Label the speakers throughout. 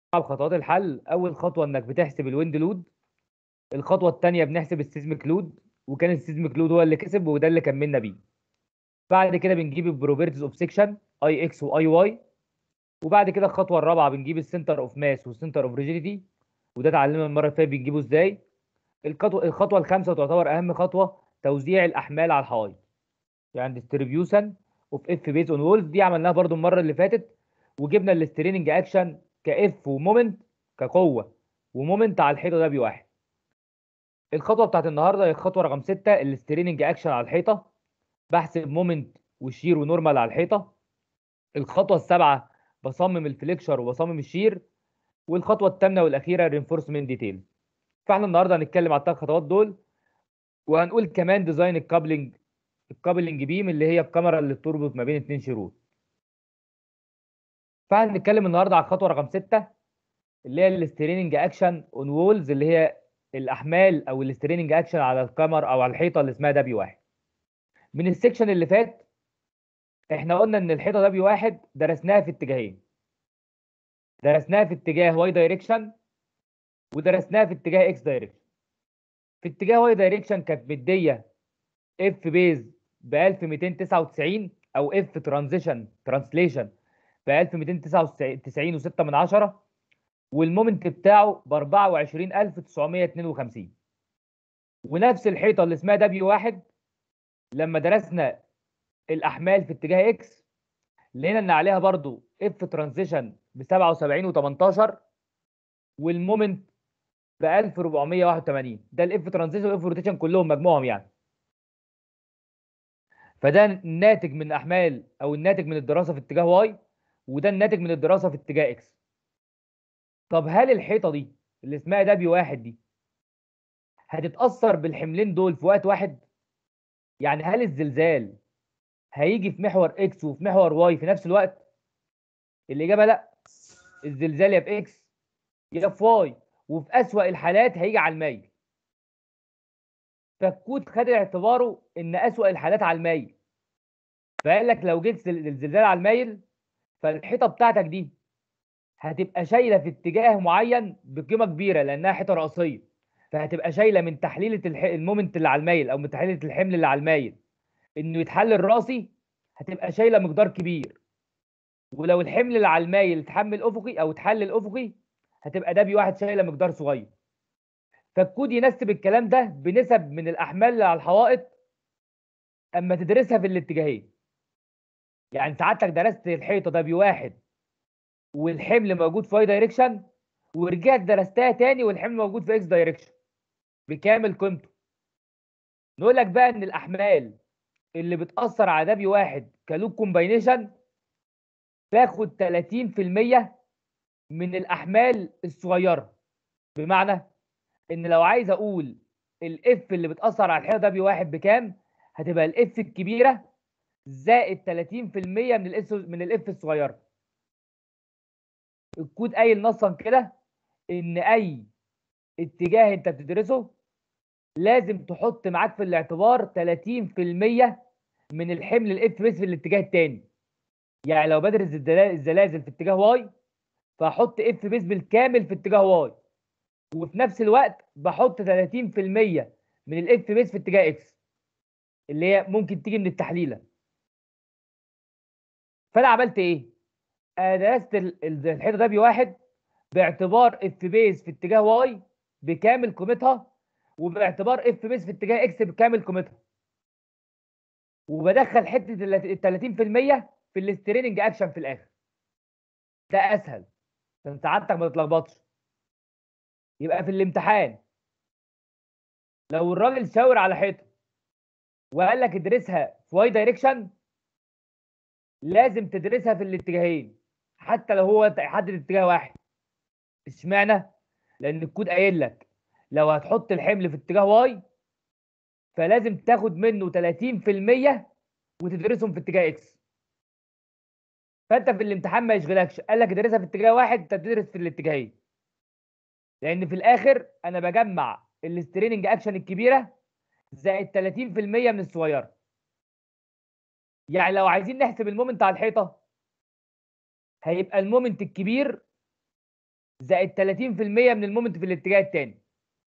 Speaker 1: بخطوات الحل اول خطوه انك بتحسب الويند لود الخطوه الثانيه بنحسب السيزميك لود وكان السيزميك لود هو اللي كسب وده اللي كملنا بيه بعد كده بنجيب البروبرتيز اوف سيكشن اي اكس واي واي وبعد كده الخطوه الرابعه بنجيب السنتر اوف ماس والسنتر اوف ريجيديتي وده اتعلمنا المره اللي فاتت بنجيبه ازاي الخطوه الخطوه الخامسه تعتبر اهم خطوه توزيع الاحمال على الحوائط يعني ديستريبيوشن اوف اف بيز اون وولز دي عملناها برده المره اللي فاتت وجبنا الاستريننج اكشن كاف ومومنت كقوه ومومنت على الحيطه ده بواحد الخطوه بتاعت النهارده هي الخطوه رقم 6 الاستريننج اكشن على الحيطه بحسب مومنت وشير ونورمال على الحيطه الخطوه السابعه بصمم الفليكشر وبصمم الشير والخطوه الثامنه والاخيره رينفورسمنت ديتيل فاحنا النهارده هنتكلم على الثلاث خطوات دول وهنقول كمان ديزاين الكابلنج الكابلنج بيم اللي هي الكاميرا اللي بتربط ما بين اثنين شروط فهنتكلم النهارده على الخطوه رقم 6 اللي هي الاستريننج اكشن اون وولز اللي هي الاحمال او الاستريننج اكشن على الكاميرا او على الحيطه اللي اسمها دبليو واحد من السكشن اللي فات احنا قلنا ان الحيطه دبليو واحد درسناها في اتجاهين درسناها في اتجاه واي دايركشن ودرسناها في اتجاه اكس دايركشن في اتجاه واي دايركشن كانت مديه اف بيز ب 1299 او اف ترانزيشن ترانسليشن ب 1299 و6 من 10 والمومنت بتاعه ب 24952 ونفس الحيطه اللي اسمها دبليو واحد لما درسنا الاحمال في اتجاه اكس لقينا ان عليها برضو اف ترانزيشن ب 77 و18 والمومنت ب 1481 ده الاف ترانزيشن والاف روتيشن كلهم مجموعهم يعني فده الناتج من احمال او الناتج من الدراسه في اتجاه واي وده الناتج من الدراسه في اتجاه اكس طب هل الحيطه دي اللي اسمها دبليو واحد دي هتتاثر بالحملين دول في وقت واحد يعني هل الزلزال هيجي في محور اكس وفي محور واي في نفس الوقت الاجابه لا الزلزال يا في اكس يا في واي وفي اسوأ الحالات هيجي على الميل فالكود خد اعتباره ان اسوأ الحالات على الميل فقال لك لو جيت الزلزال على الميل فالحيطه بتاعتك دي هتبقى شايله في اتجاه معين بقيمه كبيره لانها حيطه راسيه فهتبقى شايله من تحليله المومنت اللي على الميل او من تحليله الحمل اللي على الميل انه يتحلل راسي هتبقى شايله مقدار كبير ولو الحمل اللي على المايل اتحمل افقي او اتحلل افقي هتبقى ده واحد شايله مقدار صغير فالكود ينسب الكلام ده بنسب من الاحمال اللي على الحوائط اما تدرسها في الاتجاهين يعني سعادتك درست الحيطه ده واحد والحمل موجود في واي دايركشن ورجعت درستها تاني والحمل موجود في اكس دايركشن بكامل قيمته نقول لك بقى ان الاحمال اللي بتاثر على دبي واحد كلوب كومباينيشن باخد 30% من الاحمال الصغيره بمعنى ان لو عايز اقول الاف اللي بتاثر على الحيطه دبي واحد بكام هتبقى الاف الكبيره زائد 30% من الاف من الاف الصغيره الكود قايل نصا كده ان اي اتجاه انت بتدرسه لازم تحط معاك في الاعتبار 30% من الحمل الاف بيس في الاتجاه الثاني يعني لو بدرس الزلازل في اتجاه واي فاحط اف بيس بالكامل في اتجاه واي وفي نفس الوقت بحط 30% من الاف بيس في اتجاه اكس اللي هي ممكن تيجي من التحليله فانا عملت ايه درست الحيطه ده بواحد باعتبار اف بيس في اتجاه واي بكامل قيمتها وباعتبار اف بيس في اتجاه اكس بكامل قيمتها وبدخل حته ال 30% في الاستريننج اكشن في الاخر ده اسهل عشان سعادتك ما تتلخبطش يبقى في الامتحان لو الراجل شاور على حيطه وقال لك ادرسها في واي دايركشن لازم تدرسها في الاتجاهين حتى لو هو يحدد اتجاه واحد اشمعنى لان الكود قايل لك لو هتحط الحمل في اتجاه واي فلازم تاخد منه 30% وتدرسهم في اتجاه اكس فانت في الامتحان ما يشغلكش قال لك ادرسها في اتجاه واحد انت تدرس في الاتجاهين لان في الاخر انا بجمع الستريننج اكشن الكبيره زائد 30% من الصغيره يعني لو عايزين نحسب المومنت على الحيطه هيبقى المومنت الكبير زائد 30% من المومنت في الاتجاه الثاني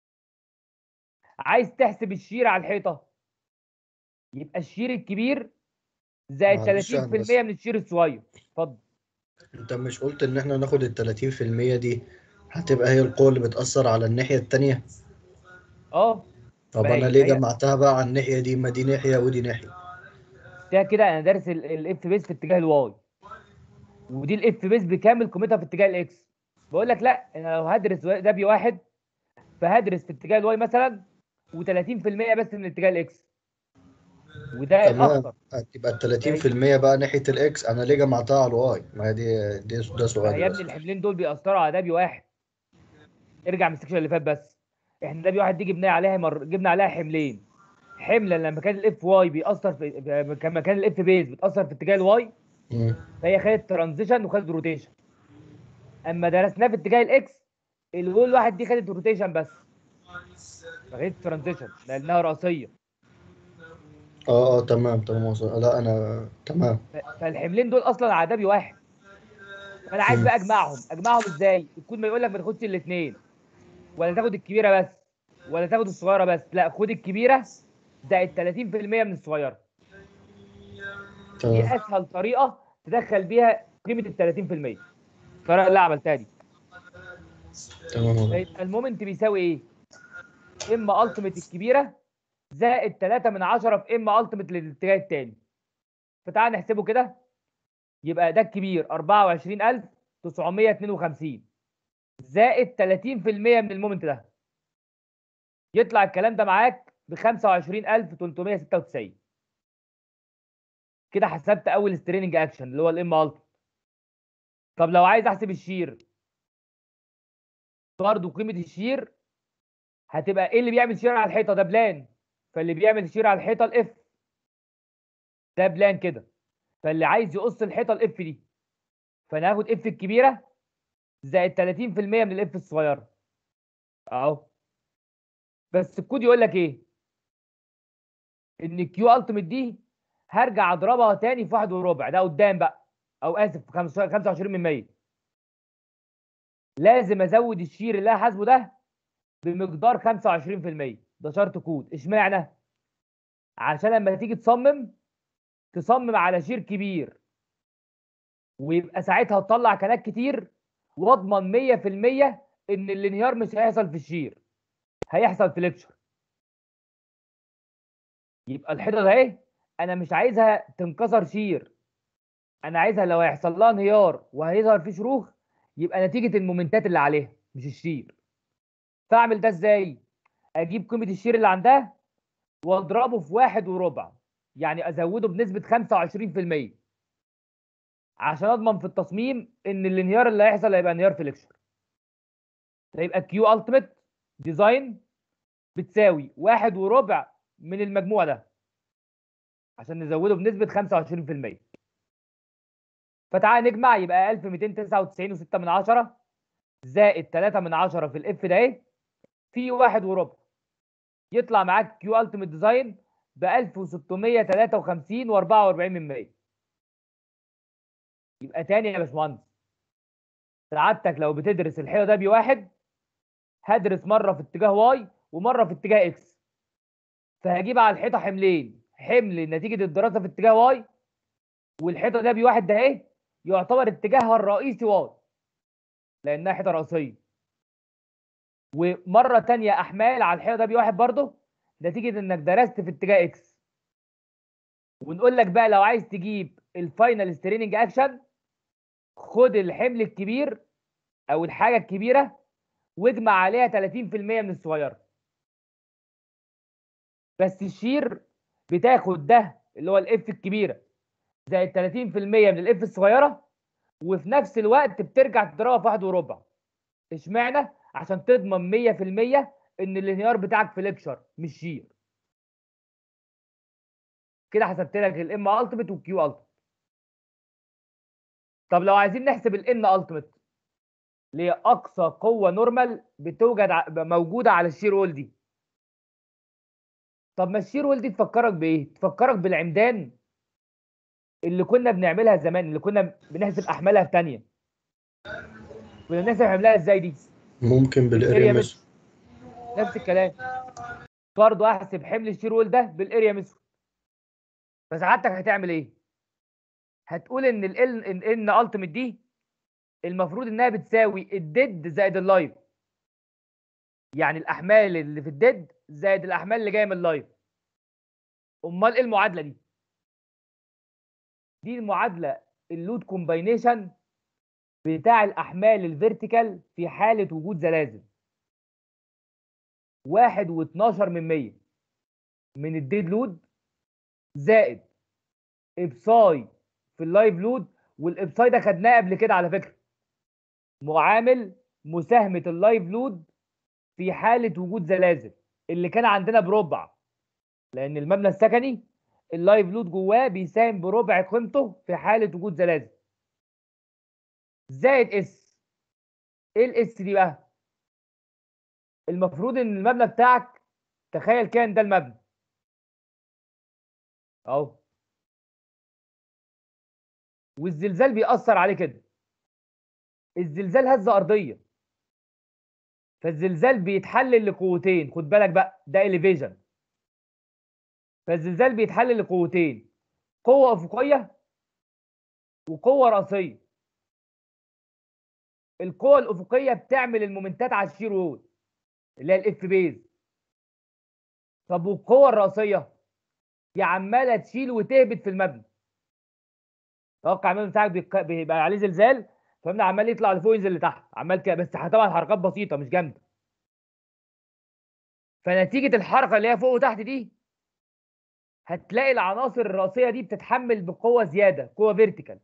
Speaker 1: عايز تحسب الشير على الحيطه يبقى الشير الكبير زائد
Speaker 2: معلش
Speaker 1: 30%
Speaker 2: أنا بس-
Speaker 1: من الشير الصغير اتفضل
Speaker 2: انت مش قلت ان احنا ناخد ال 30% دي هتبقى هي القوة اللي بتأثر على الناحية التانية
Speaker 1: اه
Speaker 2: طب
Speaker 1: ما هي-
Speaker 2: انا ليه
Speaker 1: هي-
Speaker 2: جمعتها بقى على الناحية دي ما دي ناحية ودي ناحية
Speaker 1: ده كده انا دارس الاف بيس في اتجاه الواي ودي الاف بيس بكامل قيمتها في اتجاه الاكس بقول لك لا انا لو هدرس ده بي واحد فهدرس في اتجاه الواي مثلا و30% بس من اتجاه الاكس وده
Speaker 2: تمام
Speaker 1: الاخطر
Speaker 2: هتبقى ال 30% بقى ناحية الاكس انا ليه جمعتها على الواي ما هي دي دي ده
Speaker 1: ما
Speaker 2: سؤال
Speaker 1: يا
Speaker 2: بس
Speaker 1: ابني الحملين دول بيأثروا على ده بي واحد ارجع من السكشن اللي فات بس احنا ده بي واحد دي جبنا عليها مر... جبنا عليها حملين حمله لما كان الاف واي بيأثر في لما كان الاف بيز بتأثر في اتجاه الواي
Speaker 2: مم.
Speaker 1: فهي خدت ترانزيشن وخدت روتيشن اما درسناه في اتجاه الاكس الوول واحد دي خدت روتيشن بس ما خدتش ترانزيشن لانها راسيه
Speaker 2: اه اه تمام تمام وصل. لا انا تمام
Speaker 1: ف- فالحملين دول اصلا على دبي واحد فانا عايز
Speaker 2: مم.
Speaker 1: بقى اجمعهم اجمعهم ازاي الكود ما يقول لك ما تاخدش الاثنين ولا تاخد الكبيره بس ولا تاخد الصغيره بس لا خد الكبيره زائد 30% من الصغيره دي
Speaker 2: تمام
Speaker 1: اسهل طريقه تدخل بيها قيمه ال 30% الطريقه اللي عملتها دي
Speaker 2: تمام والله.
Speaker 1: فيبقى المومنت بيساوي ايه؟ اما التيميت الكبيره زائد 3 من 10 في اما التيميت للاتجاه الثاني فتعال نحسبه كده يبقى ده الكبير 24952 زائد 30% من المومنت ده يطلع الكلام ده معاك ب 25396 كده حسبت اول ستريننج اكشن اللي هو الام الت طب لو عايز احسب الشير برضه قيمه الشير هتبقى ايه اللي بيعمل شير على الحيطه ده بلان فاللي بيعمل شير على الحيطه الاف ده بلان كده فاللي عايز يقص الحيطه الاف دي فانا هاخد اف الكبيره زائد 30% من الاف الصغيره اهو بس الكود يقول لك ايه ان كيو التيميت دي هرجع اضربها تاني في واحد وربع ده قدام بقى او اسف في 25 من 100 لازم ازود الشير اللي انا حاسبه ده بمقدار 25% ده شرط كود اشمعنى عشان لما تيجي تصمم تصمم على شير كبير ويبقى ساعتها تطلع كنات كتير واضمن 100% ان الانهيار مش هيحصل في الشير هيحصل في ليكشر يبقى الحيطه ده ايه انا مش عايزها تنكسر شير انا عايزها لو هيحصل لها انهيار وهيظهر فيه شروخ يبقى نتيجه المومنتات اللي عليها مش الشير فاعمل ده ازاي اجيب قيمه الشير اللي عندها واضربه في واحد وربع يعني ازوده بنسبه 25% عشان اضمن في التصميم ان الانهيار اللي هيحصل هيبقى انهيار في ليكشر فيبقى كيو التيميت ديزاين بتساوي واحد وربع من المجموع ده عشان نزوده بنسبه 25% فتعال نجمع يبقى 1299 و6 من 10 زائد 3 من 10 في الاف ده ايه في واحد وربع يطلع معاك كيو التيميت ديزاين ب 1653 و44 من 100 يبقى تاني يا باشمهندس سعادتك لو بتدرس الحيطه ده بواحد هدرس مره في اتجاه واي ومره في اتجاه اكس فهجيب على الحيطه حملين حمل نتيجه الدراسه في اتجاه واي والحيطه ده بواحد ده ايه يعتبر اتجاهها الرئيسي واي لانها حيطه رئيسيه ومره تانية احمال على الحيطه ده بواحد برضه نتيجه انك درست في اتجاه اكس ونقول لك بقى لو عايز تجيب الفاينل ستريننج اكشن خد الحمل الكبير او الحاجه الكبيره واجمع عليها 30% من الصغيره بس الشير بتاخد ده اللي هو الاف الكبيره زائد 30% من الاف الصغيره وفي نفس الوقت بترجع تضربها في واحد وربع اشمعنى عشان تضمن 100% ان الانهيار بتاعك في ليكشر مش شير كده حسبت لك الام التيميت والكيو التيميت طب لو عايزين نحسب الان التيميت اللي هي اقصى قوه نورمال بتوجد ع- موجوده على الشير وول دي طب ما الشير وول دي تفكرك بايه تفكرك بالعمدان اللي كنا بنعملها زمان اللي كنا بنحسب احمالها في تانية ونحسب حملها ازاي دي
Speaker 2: ممكن
Speaker 1: بالاريا
Speaker 2: بالاريا ميثود
Speaker 1: نفس الكلام برضه احسب حمل الشير وول ده بالاريا ميثود فسعادتك هتعمل ايه هتقول ان ال ان ان التيميت دي المفروض انها بتساوي الديد زائد اللايف يعني الاحمال اللي في الديد زائد الاحمال اللي جايه من اللايف امال ايه المعادله دي دي المعادله اللود كومباينيشن بتاع الاحمال الفيرتيكال في حاله وجود زلازل واحد واتناشر من مية من الديد لود زائد ابساي في اللايف لود والابساي ده خدناه قبل كده على فكره معامل مساهمه اللايف لود في حاله وجود زلازل اللي كان عندنا بربع لان المبنى السكني اللايف لود جواه بيساهم بربع قيمته في حاله وجود زلازل زائد اس ايه الاس دي بقى المفروض ان المبنى بتاعك تخيل كان ده المبنى اهو والزلزال بيأثر عليه كده الزلزال هزة أرضية فالزلزال بيتحلل لقوتين خد بالك بقى ده elevation فالزلزال بيتحلل لقوتين قوة أفقية وقوة رأسية القوة الأفقية بتعمل المومنتات على الشير وول اللي هي الاف بيز طب والقوة الرأسية دي عمالة تشيل وتهبط في المبنى توقع المبنى بتاعك بيك- بيبقى عليه زلزال فالمبنى عمال يطلع لفوق ينزل لتحت عمال كده بس طبعا حركات بسيطة مش جامدة فنتيجة الحركة اللي هي فوق وتحت دي هتلاقي العناصر الرأسية دي بتتحمل بقوة زيادة قوة فيرتيكال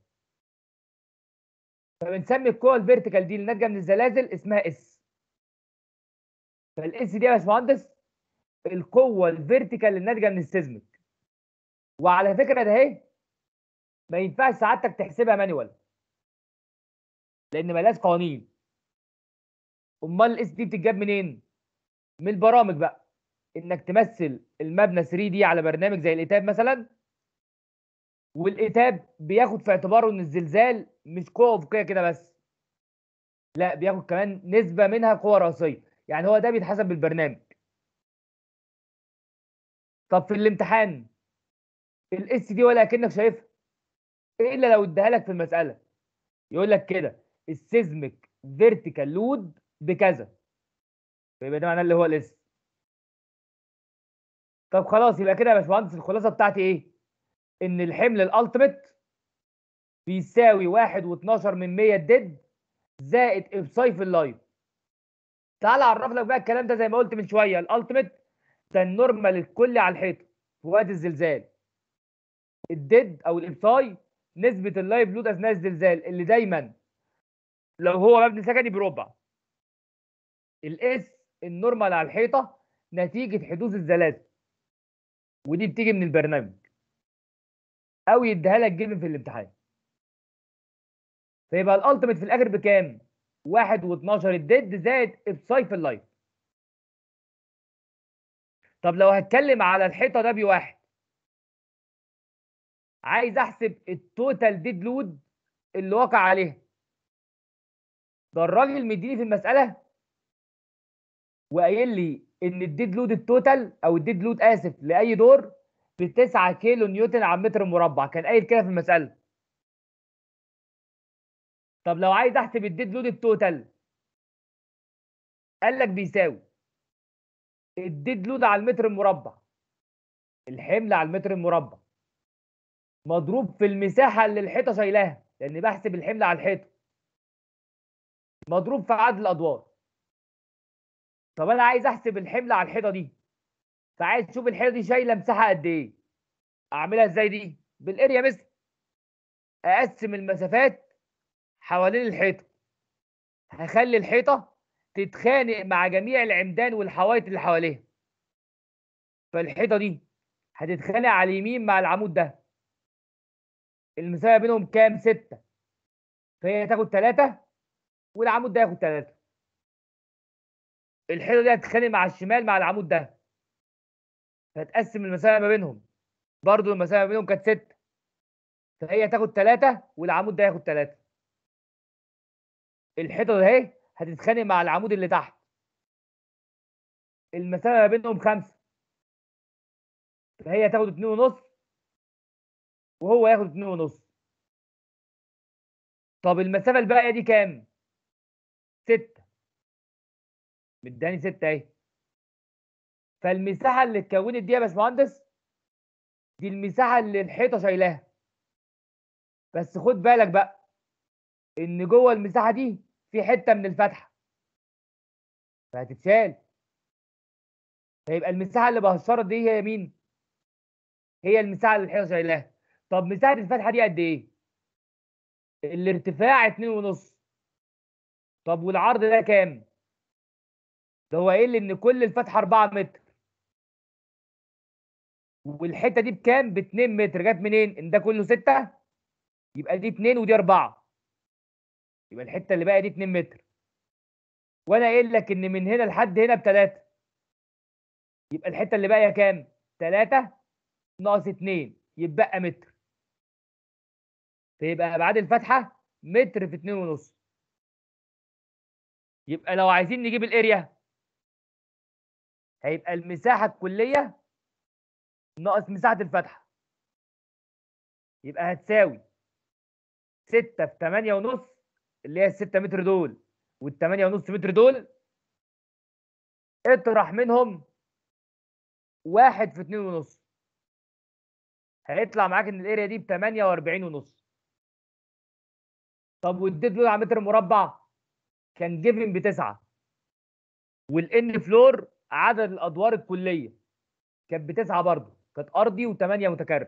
Speaker 1: فبنسمي القوة الفيرتيكال دي اللي ناتجة من الزلازل اسمها اس فالاس دي يا باشمهندس القوة الفيرتيكال اللي ناتجة من السيزمك وعلى فكرة ده اهي ما ينفعش سعادتك تحسبها مانيوال لان ملهاش قوانين امال الاس دي بتتجاب منين من البرامج بقى انك تمثل المبنى 3 دي على برنامج زي الاتاب مثلا والاتاب بياخد في اعتباره ان الزلزال مش قوه افقيه كده بس لا بياخد كمان نسبه منها قوه راسيه يعني هو ده بيتحسب بالبرنامج طب في الامتحان الاس دي ولا كأنك شايفها الا لو اداها لك في المساله يقول لك كده السيزميك فيرتيكال لود بكذا فيبقى ده معناه اللي هو الاس طب خلاص يبقى كده يا باشمهندس الخلاصه بتاعتي ايه ان الحمل الالتيميت بيساوي واحد و12 من 100 الديد زائد ابساي في اللايف تعال اعرف لك بقى الكلام ده زي ما قلت من شويه الالتيميت ده النورمال الكلي على الحيطه في وقت الزلزال الديد او الابساي نسبه اللايف لود اثناء الزلزال اللي دايما لو هو مبني سكني بربع الاس النورمال على الحيطه نتيجه حدوث الزلازل ودي بتيجي من البرنامج او يديها لك جيفن في الامتحان فيبقى الالتيميت في الاخر بكام 1 و12 الديد زائد ابساي في اللايف طب لو هتكلم على الحيطه ده بواحد عايز احسب التوتال ديد لود اللي وقع عليها ده الراجل مديني في المساله وقايل لي ان الديد لود التوتال او الديد لود اسف لاي دور ب 9 كيلو نيوتن على متر مربع كان قايل كده في المساله طب لو عايز احسب الديد لود التوتال قال لك بيساوي الديد لود على المتر المربع الحمل على المتر المربع مضروب في المساحه اللي الحيطه شايلاها لان بحسب الحمل على الحيطه مضروب في عدد الادوار طب انا عايز احسب الحمل على الحيطه دي فعايز تشوف الحيطه دي شايله مساحه قد ايه اعملها ازاي دي بالاريا مثل اقسم المسافات حوالين الحيطه هخلي الحيطه تتخانق مع جميع العمدان والحوايط اللي حواليها فالحيطه دي هتتخانق على اليمين مع العمود ده المسافه بينهم كام 6 فهي تاخد 3 والعمود ده ياخد 3 الحيطه دي هتتخانق مع الشمال مع العمود ده فتقسم المسافه ما بينهم برضو المسافه ما بينهم كانت 6 فهي تاخد 3 والعمود ده ياخد 3 الحيطه ده اهي هتتخانق مع العمود اللي تحت المسافه ما بينهم خمسة فهي تاخد اتنين ونص وهو ياخد اتنين ونص طب المسافه الباقيه دي كام ستة مداني ستة اهي فالمساحه اللي اتكونت دي يا باشمهندس دي المساحه اللي الحيطه شايلاها بس خد بالك بقى ان جوه المساحه دي في حته من الفتحه فهتتشال فيبقى المساحه اللي بهشرت دي هي مين هي المساحه اللي الحيطه شايلاها طب مساحه الفتحه دي قد ايه الارتفاع اتنين ونص طب والعرض ده كام ده هو قايل لي ان كل الفتحه 4 متر والحته دي بكام ب 2 متر جت منين ان ده كله 6 يبقى دي 2 ودي 4 يبقى الحته اللي باقيه دي 2 متر وانا قايل لك ان من هنا لحد هنا بثلاثة يبقى الحته اللي باقيه كام 3 ناقص 2 يتبقى متر فيبقى ابعاد الفتحه متر في 2 ونص يبقى لو عايزين نجيب الاريا هيبقى المساحه الكليه ناقص مساحه الفتحه يبقى هتساوي 6 في 8 ونص اللي هي ال 6 متر دول وال 8 ونص متر دول اطرح منهم واحد في 2 ونص هيطلع معاك ان الاريا دي ب 48 ونص طب واديت له على متر مربع كان جيفن بتسعه والان فلور عدد الادوار الكليه كانت بتسعه برضه كانت ارضي وثمانيه متكرر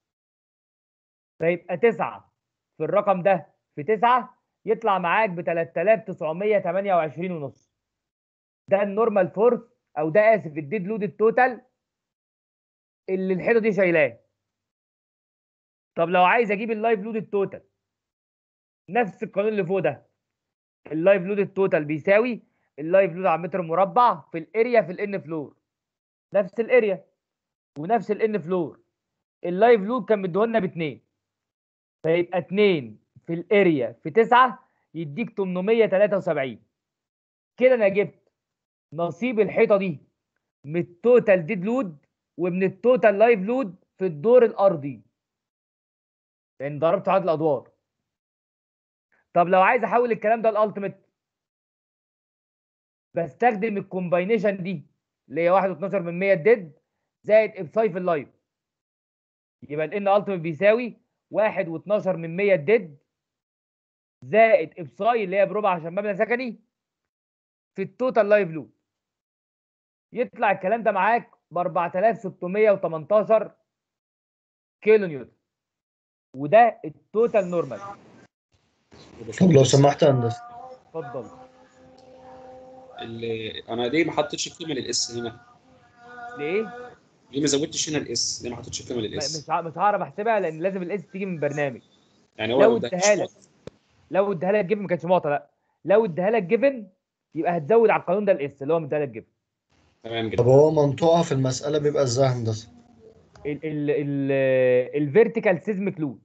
Speaker 1: فيبقى تسعه في الرقم ده في تسعه يطلع معاك ب 3928 ونص ده النورمال فورس او ده اسف الديد لود التوتال اللي الحيطه دي شايلاه طب لو عايز اجيب اللايف لود التوتال نفس القانون اللي فوق ده اللايف لود التوتال بيساوي اللايف لود على متر مربع في الاريا في الان فلور نفس الاريا ونفس الان فلور اللايف لود كان مديهولنا باتنين فيبقى 2 في الاريا في 9 يديك 873 كده انا جبت نصيب الحيطه دي من التوتال ديد لود ومن التوتال لايف لود في الدور الارضي لان ضربت عدد الادوار طب لو عايز احول الكلام ده لالتيميت بستخدم الكومباينيشن دي اللي هي 1.12 من 100 ديد زائد ابساي في اللايف يبقى الان التيميت بيساوي 1.12 من 100 ديد زائد ابساي اللي هي بربع عشان مبنى سكني في التوتال لايف لود يطلع الكلام ده معاك ب 4618 كيلو نيوتن وده التوتال نورمال
Speaker 2: طب لو سمحت يا هندسه
Speaker 1: اتفضل
Speaker 3: اللي انا ليه ما حطيتش القيمه للاس هنا؟
Speaker 1: ليه؟
Speaker 3: ليه ما زودتش هنا الاس؟ ليه ما حطيتش القيمه
Speaker 1: م-
Speaker 3: للاس؟
Speaker 1: مش ع- مش هعرف احسبها لان لازم الاس تيجي من برنامج
Speaker 3: يعني هو
Speaker 1: لو
Speaker 3: لو ده
Speaker 1: اداها لك لو اداها لك جيفن ما كانش معطى لا لو اداها لك جيفن يبقى هتزود على القانون ده الاس اللي هو مديها لك جيفن
Speaker 3: تمام
Speaker 2: طب
Speaker 3: جدا
Speaker 2: هو منطوقها في المساله بيبقى ازاي يا هندسه
Speaker 1: ال ال ال الفيرتيكال سيزميك لود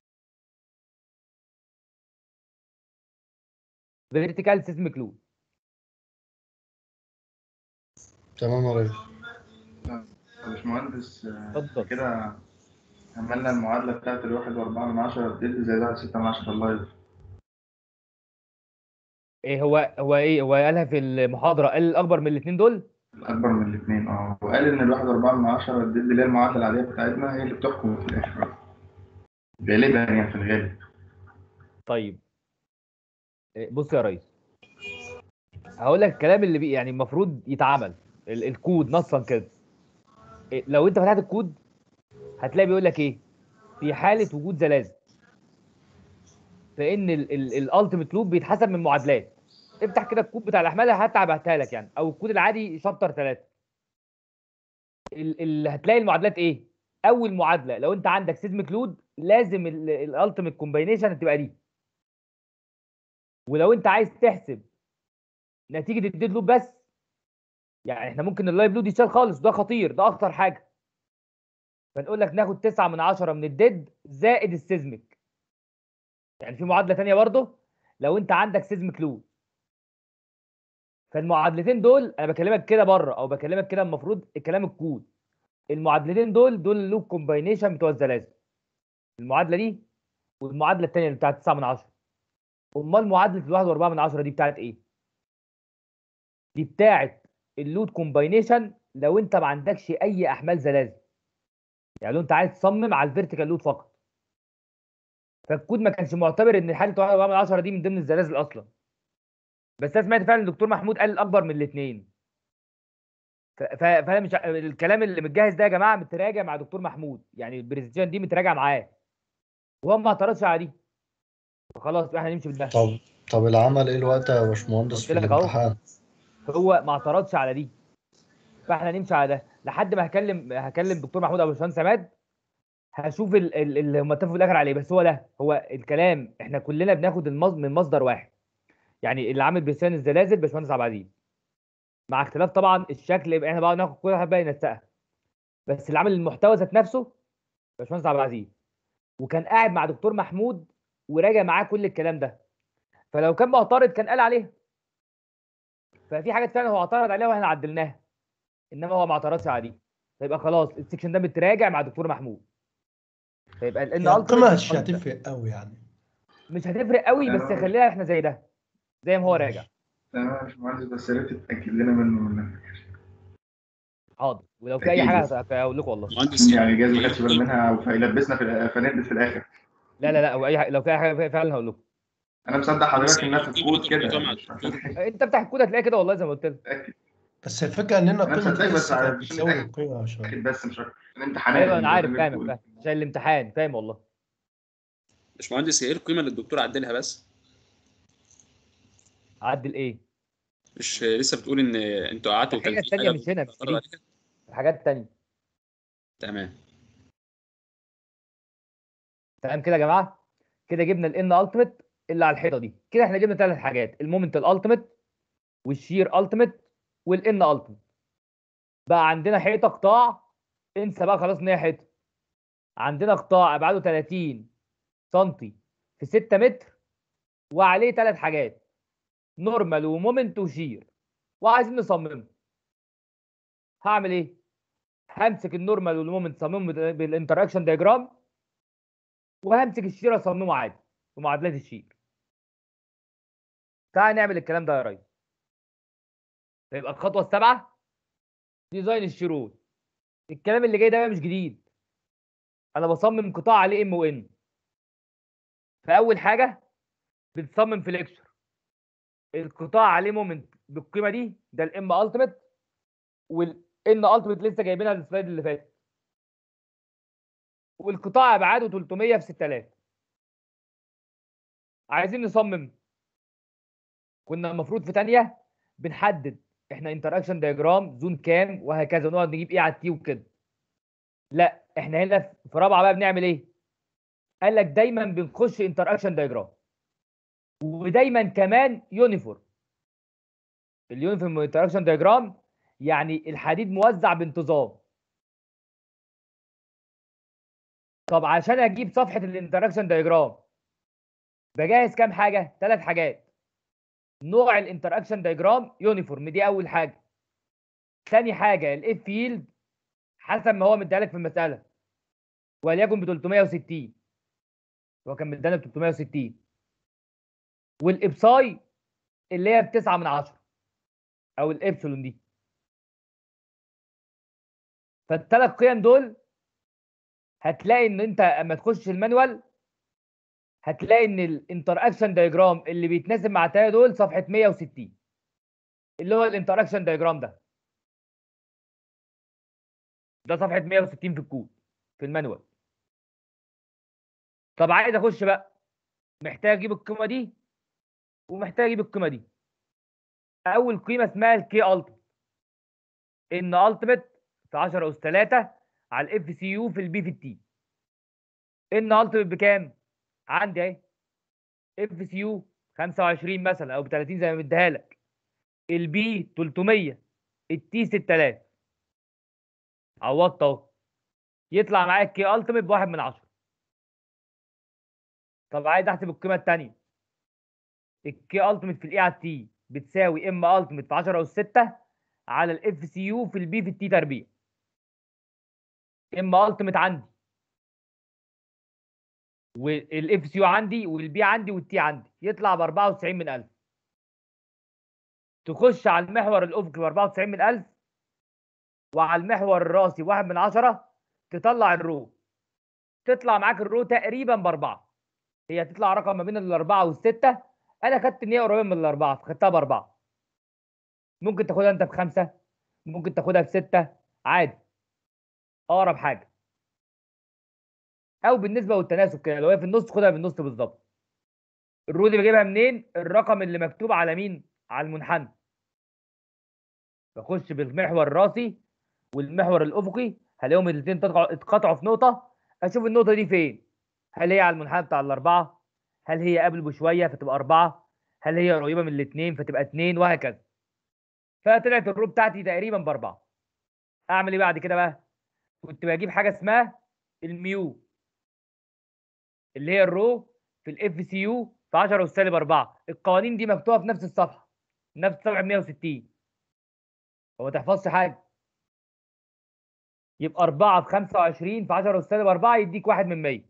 Speaker 1: فيرتيكال سيزميك لود
Speaker 2: تمام يا ريس
Speaker 4: يا باشمهندس آه،
Speaker 1: اتفضل
Speaker 4: كده عملنا المعادلة بتاعت الواحد وأربعة من عشرة ديد زائد واحد ستة من عشرة اللايف
Speaker 1: ايه هو هو ايه هو قالها في المحاضره قال الاكبر من الاثنين دول
Speaker 4: الأكبر من الاتنين اه وقال إن الواحد وأربعة من عشرة ديد اللي هي المعادلة العادية بتاعتنا هي اللي بتحكم في الآخر غالبا يعني في الغالب
Speaker 1: طيب إيه، بص يا ريس هقول لك الكلام اللي بي يعني المفروض يتعمل ال الكود نصا كده إيه، لو انت فتحت الكود هتلاقي بيقول لك ايه في حاله وجود زلازل فان الالتيميت لوب بيتحسب من معادلات افتح كده الكود بتاع الاحمال حتى هبعتها لك يعني او الكود العادي شابتر 3 اللي هتلاقي المعادلات ايه اول معادله لو انت عندك سيزميك لود لازم الالتيميت كومباينيشن تبقى دي ولو انت عايز تحسب نتيجه الديد لوب بس يعني احنا ممكن اللايف لود يتشال خالص ده خطير ده اخطر حاجه فنقول لك ناخد 9 من 10 من الديد زائد السيزميك يعني في معادله ثانيه برضه لو انت عندك سيزميك لود فالمعادلتين دول انا بكلمك كده بره او بكلمك كده المفروض الكلام الكود المعادلتين دول دول اللوب كومباينيشن بتوع الزلازل المعادله دي والمعادله الثانيه اللي بتاعت 9 من 10 امال معادله الواحد واربعة من 10 دي بتاعت ايه؟ دي بتاعت اللود كومباينيشن لو انت ما عندكش اي احمال زلازل يعني لو انت عايز تصمم على الفيرتيكال لود فقط فالكود ما كانش معتبر ان حاله 1 من 10 دي من ضمن الزلازل اصلا بس انا سمعت فعلا الدكتور محمود قال الاكبر من الاثنين فانا مش ع- الكلام اللي متجهز ده يا جماعه متراجع مع دكتور محمود يعني البرزنتيشن دي متراجع معاه وهو ما اعترضش على دي فخلاص احنا نمشي بالده
Speaker 2: طب طب العمل ايه الوقت يا باشمهندس
Speaker 1: قلت
Speaker 2: في
Speaker 1: لك أهو.
Speaker 2: الامتحان
Speaker 1: هو ما اعترضش على دي فاحنا نمشي على ده لحد ما هكلم هكلم دكتور محمود ابو باشمهندس عماد هشوف ال- ال- اللي هم اتفقوا في الاخر عليه بس هو ده هو الكلام احنا كلنا بناخد المص... من مصدر واحد يعني اللي عامل بلسان الزلازل باشمهندس عبد العزيز مع اختلاف طبعا الشكل يبقى احنا بقى ناخد كل واحد بقى ينسقها بس اللي عامل المحتوى ذات نفسه باشمهندس عبد العزيز وكان قاعد مع دكتور محمود وراجع معاه كل الكلام ده فلو كان معترض كان قال عليها ففي حاجات فعلا هو اعترض عليها واحنا عدلناها انما هو ما اعترضش على دي فيبقى خلاص السكشن ده متراجع مع دكتور محمود فيبقى لان
Speaker 5: يعني القيمة
Speaker 1: ultimate
Speaker 5: مش
Speaker 1: constant.
Speaker 5: هتفرق قوي يعني
Speaker 1: مش هتفرق قوي بس
Speaker 4: تمام.
Speaker 1: خلينا احنا زي ده زي ما هو راجع
Speaker 4: تمام يا باشمهندس بس يا ريت تتاكد لنا منه من
Speaker 1: حاضر ولو في اي
Speaker 4: أكيد.
Speaker 1: حاجه هقول لكم والله
Speaker 3: مهندس
Speaker 4: يعني جايز ما خدش باله منها او فيلبسنا في الآ- فنلبس في الاخر
Speaker 1: لا لا لا او اي حاجه لو في اي حاجه فعلا هقول لكم
Speaker 4: انا مصدق حضرتك انها في الكود كده
Speaker 3: مع
Speaker 4: مش
Speaker 3: الدكتور.
Speaker 1: انت بتاع الكود هتلاقي كده والله زي ما قلت لك
Speaker 4: متاكد
Speaker 5: بس الفكرة إننا
Speaker 4: أنا
Speaker 5: قيمة
Speaker 4: مصدقك بس
Speaker 5: اس كانت
Speaker 4: عشان
Speaker 5: بتساوي
Speaker 4: نتأكد.
Speaker 5: القيمة يا باشمهندس
Speaker 4: بس مش اكتر الامتحانات
Speaker 1: ايوه انا
Speaker 4: اللي
Speaker 1: عارف
Speaker 4: لازم
Speaker 1: فاهمك
Speaker 4: الكود.
Speaker 1: فاهم عشان الامتحان فاهم والله
Speaker 3: باشمهندس هي ايه القيمه اللي الدكتور عدلها بس
Speaker 1: عدل ايه
Speaker 3: مش لسه بتقول ان انتوا قعدتوا
Speaker 1: الحاجة
Speaker 3: وكان في
Speaker 1: التانية
Speaker 3: حاجة
Speaker 1: مش هنا، مش
Speaker 3: بتعترضوا
Speaker 1: دي.
Speaker 3: عليها؟
Speaker 1: الحاجات التانية
Speaker 3: تمام
Speaker 1: تمام كده يا جماعه كده جبنا الان التيميت اللي على الحيطه دي كده احنا جبنا ثلاث حاجات المومنت الالتيميت والشير التيميت والان التيميت بقى عندنا حيطه قطاع انسى بقى خلاص ان هي حيطه عندنا قطاع ابعاده 30 سم في 6 متر وعليه ثلاث حاجات نورمال ومومنت وشير وعايزين نصممه هعمل ايه همسك النورمال والمومنت اصممهم بالانتراكشن دايجرام وهمسك الشير اصممه عادي بمعادلات الشير تعال نعمل الكلام ده يا ريس فيبقى الخطوه السابعه ديزاين الشروط الكلام اللي جاي ده بقى مش جديد انا بصمم قطاع عليه ام وان فاول حاجه بتصمم فليكشر القطاع عليه مومنت بالقيمه دي ده الام التيميت والان التيميت لسه جايبينها السلايد اللي فات والقطاع ابعاده 300 في 6000 عايزين نصمم كنا المفروض في ثانيه بنحدد احنا انتراكشن دايجرام زون كام وهكذا ونقعد نجيب ايه على التي وكده لا احنا هنا في رابعه بقى بنعمل ايه قال لك دايما بنخش انتراكشن دايجرام ودايما كمان يونيفورم اليونيفورم انتراكشن دايجرام يعني الحديد موزع بانتظام طب عشان اجيب صفحه الانتراكشن دايجرام بجهز كام حاجه ثلاث حاجات نوع الانتراكشن دايجرام يونيفورم دي اول حاجه ثاني حاجه الاف فيلد حسب ما هو مديها لك في المساله وليكن ب 360 هو كان مدينا ب 360 والابساي اللي هي ب 9 من 10 او الابسلون دي فالثلاث قيم دول هتلاقي ان انت اما تخش المانوال هتلاقي ان الانتراكشن دايجرام اللي بيتناسب مع التلاته دول صفحه 160 اللي هو الانتراكشن دايجرام ده ده صفحه 160 في الكود في المانوال طب عايز اخش بقى محتاج اجيب القيمه دي ومحتاج اجيب القيمه دي اول قيمه اسمها الكي التيميت ان التيميت في 10 اس 3 على الاف سي يو في البي في التي ان التيميت بكام عندي اهي اف سي يو 25 مثلا او ب 30 زي ما مديها لك البي 300 التي 6000 عوضت اهو يطلع معايا الكي التيميت بواحد من 10 طب عايز احسب القيمه الثانيه الكي التيميت في الاي على التي بتساوي ام التيميت في 10 اس 6 على الاف سي يو في البي في التي تربيع ام التيميت عندي والاف سي يو عندي والبي عندي والتي عندي يطلع ب 94 من 1000 تخش على المحور الافقي ب 94 من 1000 وعلى المحور الراسي 1 من 10 تطلع الرو تطلع معاك الرو تقريبا باربعه هي تطلع رقم ما بين الاربعه والسته انا خدت ان هي قريبه من الاربعه فخدتها باربعه ممكن تاخدها انت بخمسه ممكن تاخدها بسته عادي اقرب حاجه او بالنسبه والتناسب كده لو هي في النص خدها بالنص بالظبط الرو دي بجيبها منين الرقم اللي مكتوب على مين على المنحنى بخش بالمحور الراسي والمحور الافقي هلاقيهم الاثنين اتقطعوا في نقطه اشوف النقطه دي فين هل هي على المنحنى بتاع الاربعه هل هي قبل بشويه فتبقى اربعه هل هي قريبه من الاثنين فتبقى اثنين وهكذا فطلعت الرو بتاعتي تقريبا باربعه اعمل ايه بعد كده بقى كنت بجيب حاجه اسمها الميو اللي هي الرو في الاف سي يو في 10 والسالب 4 القوانين دي مكتوبه في نفس الصفحه نفس صفحه 160 هو ما تحفظش حاجه يبقى 4 في 25 في 10 والسالب 4 يديك 1 من 100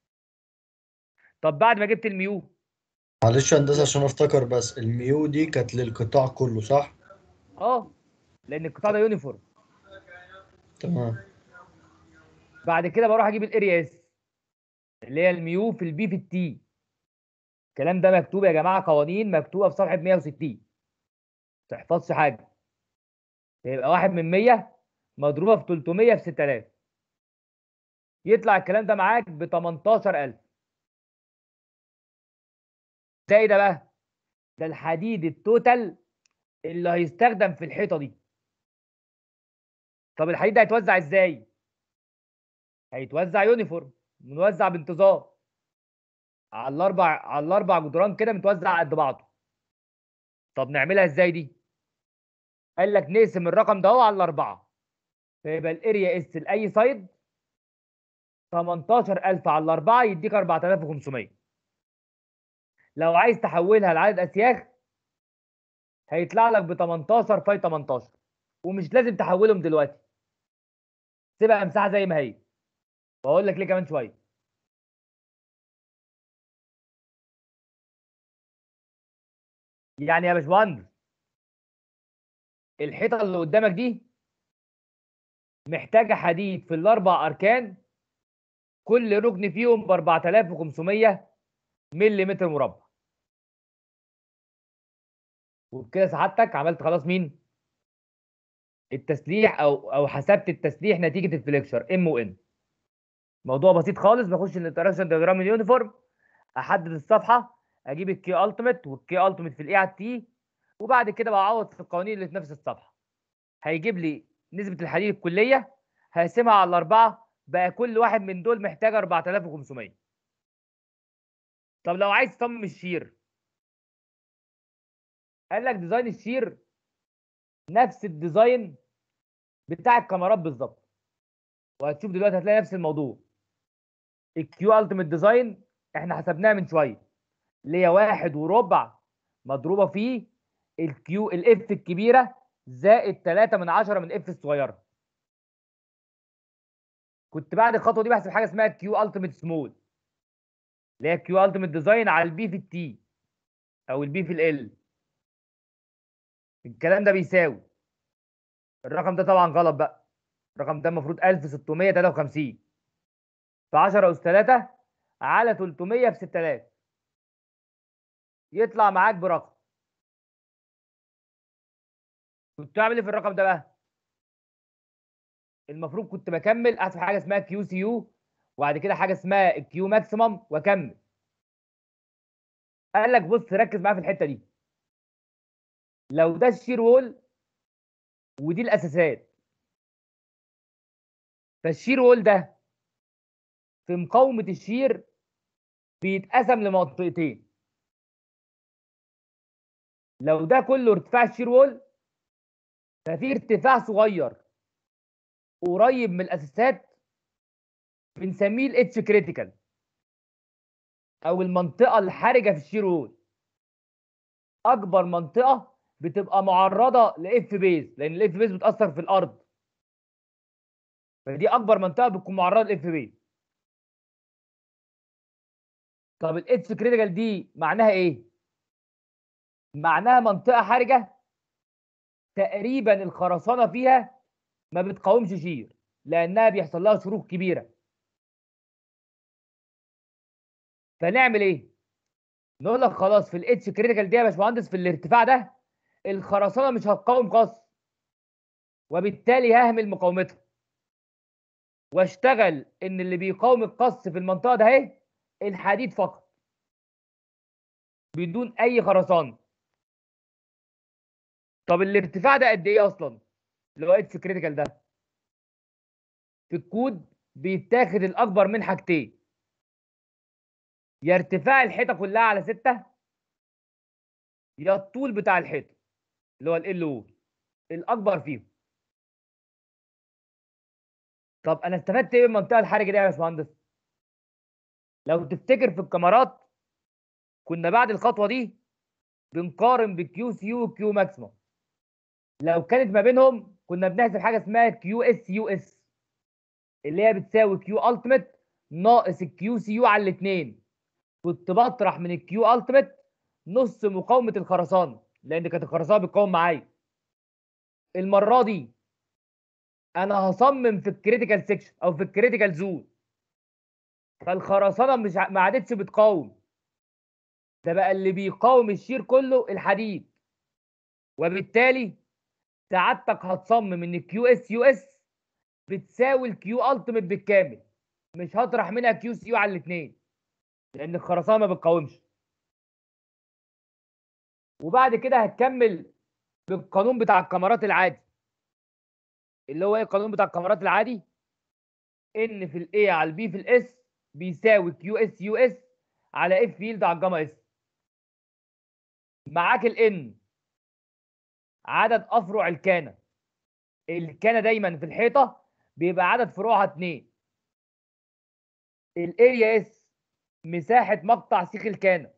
Speaker 1: طب بعد ما جبت الميو
Speaker 2: معلش يا هندسة عشان افتكر بس الميو دي كانت للقطاع كله صح؟
Speaker 1: اه لان القطاع ده يونيفورم
Speaker 2: تمام
Speaker 1: بعد كده بروح اجيب الاريا اس اللي هي الميو في البي في التي الكلام ده مكتوب يا جماعه قوانين مكتوبه في صفحه 160 ما تحفظش حاجه يبقى 1 من 100 مضروبه في 300 في 6000 يطلع الكلام ده معاك ب 18000 ده ايه ده بقى؟ ده الحديد التوتال اللي هيستخدم في الحيطه دي طب الحديد ده هيتوزع ازاي؟ هيتوزع يونيفورم منوزع بانتظام على الاربع على الاربع جدران كده متوزع قد بعضه طب نعملها ازاي دي؟ قال لك نقسم الرقم ده هو على الاربعه فيبقى الاريا اس لاي سايد 18000 على الاربعه يديك 4500 لو عايز تحولها لعدد اسياخ هيطلع لك ب 18 في 18 ومش لازم تحولهم دلوقتي سيبها مساحه زي ما هي واقول لك ليه كمان شويه يعني يا باشمهندس الحيطه اللي قدامك دي محتاجه حديد في الاربع اركان كل ركن فيهم ب 4500 ملم مربع وبكده سعادتك عملت خلاص مين التسليح او او حسبت التسليح نتيجه الفليكشر ام وان موضوع بسيط خالص بخش الانتراكشن دياجرام اليونيفورم احدد الصفحه اجيب الكي التيميت والكي التيميت في الاي على التي وبعد كده بعوض في القوانين اللي في نفس الصفحه هيجيب لي نسبه الحديد الكليه هقسمها على الاربعه بقى كل واحد من دول محتاج 4500 طب لو عايز تصمم الشير قال لك ديزاين الشير نفس الديزاين بتاع الكاميرات بالظبط وهتشوف دلوقتي هتلاقي نفس الموضوع الكيو التيميت ديزاين احنا حسبناها من شويه اللي هي واحد وربع مضروبه في الكيو الاف الكبيره زائد 3 من 10 من اف الصغيره كنت بعد الخطوه دي بحسب حاجه اسمها كيو التيميت سمول اللي هي كيو التيميت ديزاين على البي في التي او البي في ال الكلام ده بيساوي الرقم ده طبعا غلط بقى الرقم ده المفروض 1653 في 10 اس 3 على 300 في 6000 يطلع معاك برقم كنت اعمل ايه في الرقم ده بقى المفروض كنت بكمل احسب حاجه اسمها كيو سي يو وبعد كده حاجه اسمها الكيو ماكسيمم واكمل قال لك بص ركز معايا في الحته دي لو ده الشير وول ودي الاساسات فالشير وول ده في مقاومه الشير بيتقسم لمنطقتين لو ده كله ارتفاع الشير وول ففي ارتفاع صغير قريب من الاساسات بنسميه الاتش كريتيكال او المنطقه الحرجه في الشير وول اكبر منطقه بتبقى معرضه لاف بيز لان الاف بيز بتاثر في الارض فدي اكبر منطقه بتكون معرضه لاف بيز طب الاتش كريتيكال دي معناها ايه معناها منطقه حرجه تقريبا الخرسانه فيها ما بتقاومش شير لانها بيحصل لها شروخ كبيره فنعمل ايه نقول لك خلاص في الاتش كريتيكال دي يا باشمهندس في الارتفاع ده الخرسانه مش هتقاوم قص وبالتالي ههمل مقاومتها واشتغل ان اللي بيقاوم القص في المنطقه ده اهي الحديد فقط بدون اي خرسانه طب الارتفاع ده قد ايه اصلا اللي هو اتش كريتيكال ده في الكود بيتاخد الاكبر من حاجتين يا ارتفاع الحيطه كلها على 6 يا الطول بتاع الحيطه اللي هو ال او الاكبر فيهم طب انا استفدت ايه من المنطقه الحرجه دي يا باشمهندس لو تفتكر في الكاميرات كنا بعد الخطوه دي بنقارن بالكيو سي يو وكيو ماكسيموم لو كانت ما بينهم كنا بنحسب حاجه اسمها كيو اس يو اس اللي هي بتساوي كيو التيميت ناقص الكيو سي يو على الاثنين كنت بطرح من الكيو التيميت نص مقاومه الخرسانه لان كانت الخرسانه بتقاوم معايا المره دي انا هصمم في الكريتيكال سيكشن او في الكريتيكال زون فالخرسانه مش ع- ما عادتش بتقاوم ده بقى اللي بيقاوم الشير كله الحديد وبالتالي سعادتك هتصمم ان الكيو اس يو اس بتساوي الكيو التيميت بالكامل مش هطرح منها كيو سي يو على الاثنين لان الخرسانه ما بتقاومش وبعد كده هتكمل بالقانون بتاع الكاميرات العادي اللي هو ايه القانون بتاع الكاميرات العادي ان في الاي على البي في الاس بيساوي كيو اس يو اس على اف فيلد على الجاما اس معاك الان عدد افرع الكانه الكانه دايما في الحيطه بيبقى عدد فروعها اتنين الاريا اس مساحه مقطع سيخ الكانه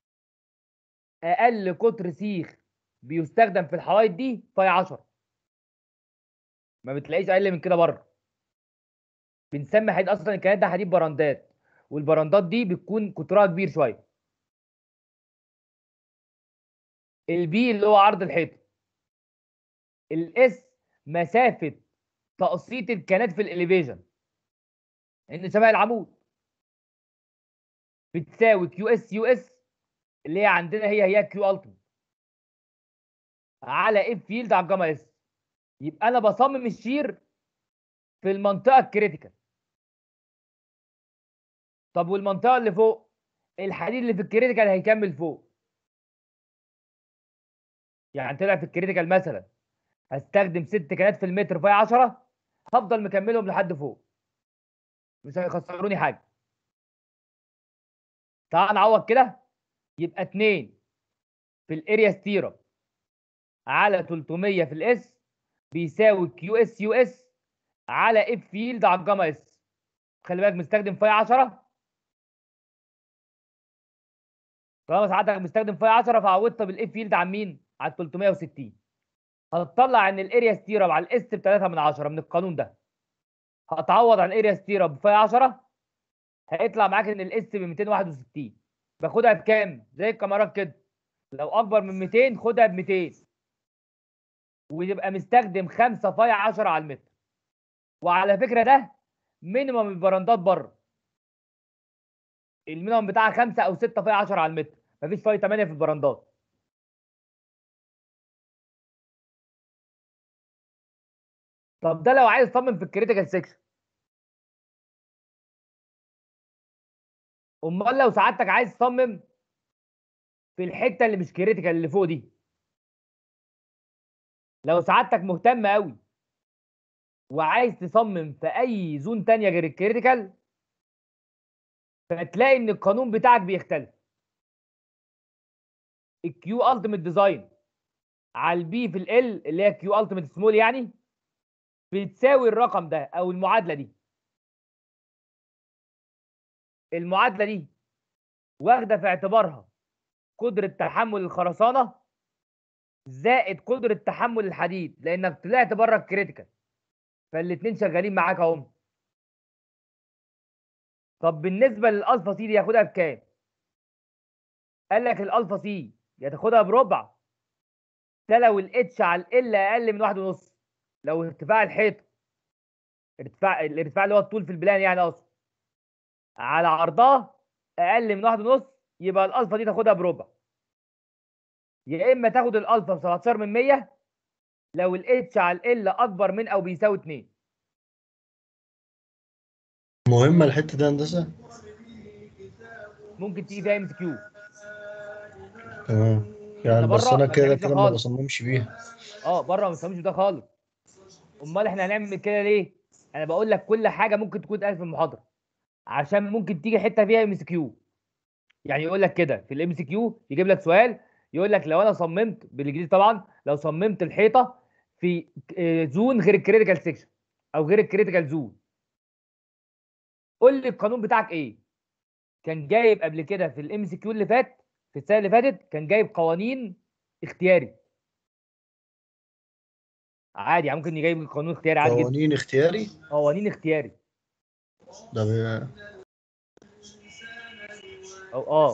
Speaker 1: اقل قطر سيخ بيستخدم في الحوايط دي فاي 10 ما بتلاقيش اقل من كده بره بنسمي حديد اصلا الكائنات ده حديد براندات والبراندات دي بتكون قطرها كبير شويه البي اللي هو عرض الحيطه الاس مسافه تقسيط الكائنات في الاليفيشن ان شبه العمود بتساوي كيو اس يو اس اللي هي عندنا هي هي كيو التيمت على اف فيلد على الجاما اس يبقى انا بصمم الشير في المنطقه الكريتيكال طب والمنطقه اللي فوق الحديد اللي في الكريتيكال هيكمل فوق يعني طلع في الكريتيكال مثلا هستخدم ست كانات في المتر فاي 10 هفضل مكملهم لحد فوق مش هيخسروني حاجه تعال نعوض كده يبقى 2 في الاريا ستيرا على 300 في الاس بيساوي كيو اس يو اس على اف فيلد على الجاما اس خلي بالك مستخدم فاي 10 طالما ساعتك مستخدم فاي 10 فعوضت بالاف فيلد عن مين؟ على 360 هتطلع ان الاريا ستيرا على الاس ب 3 من 10 من القانون ده هتعوض عن اريا ستيرا بفاي 10 هيطلع معاك ان الاس ب 261 باخدها بكام؟ زي الكاميرات كده لو اكبر من 200 خدها ب 200 ويبقى مستخدم 5 فاي 10 على المتر وعلى فكره ده مينيمم البراندات بره المينيمم بتاعها 5 او 6 فاي 10 على المتر مفيش فاي 8 في البراندات طب ده لو عايز تصمم في الكريتيكال سيكشن امال لو سعادتك عايز تصمم في الحته اللي مش كريتيكال اللي فوق دي لو سعادتك مهتم قوي وعايز تصمم في اي زون تانية غير الكريتيكال فتلاقي ان القانون بتاعك بيختلف الكيو التيميت ديزاين على البي في ال اللي هي كيو التيميت سمول يعني بتساوي الرقم ده او المعادله دي المعادله دي واخده في اعتبارها قدره تحمل الخرسانه زائد قدره تحمل الحديد لانك طلعت بره الكريتيكال فالاثنين شغالين معاك اهم طب بالنسبه للالفا سي دي ياخدها بكام قال لك الالفا سي يا تاخدها بربع ده لو الاتش على ال اقل من واحد ونص لو ارتفاع الحيط ارتفاع الارتفاع اللي هو الطول في البلان يعني اقصد على عرضها اقل من واحد ونص يبقى الالفا دي تاخدها بربع يا اما تاخد الالفا ب 17 من 100 لو الاتش على ال اكبر من او بيساوي 2
Speaker 2: مهمة الحتة دي هندسة
Speaker 1: ممكن تيجي فيها ام كيو
Speaker 2: تمام يعني
Speaker 1: أنا
Speaker 2: بس
Speaker 1: بره
Speaker 2: انا
Speaker 1: ما
Speaker 2: كده
Speaker 1: بنعملش
Speaker 2: كده ما
Speaker 1: خالص.
Speaker 2: بصممش بيها
Speaker 1: اه بره ما بنفهمش ده خالص امال احنا هنعمل كده ليه انا بقول لك كل حاجه ممكن تكون اتقالت في المحاضره عشان ممكن تيجي حته فيها ام سي كيو يعني يقول لك كده في الام سي كيو يجيب لك سؤال يقول لك لو انا صممت بالانجليزي طبعا لو صممت الحيطه في آه، زون غير الكريتيكال سيكشن او غير الكريتيكال زون قول لي القانون بتاعك ايه كان جايب قبل كده في الام سي كيو اللي فات في السنه اللي فاتت كان جايب قوانين اختياري عادي يعني ممكن يجيب قانون اختياري عادي جدا
Speaker 2: قوانين اختياري
Speaker 1: قوانين اختياري
Speaker 2: ده بي-
Speaker 1: او اه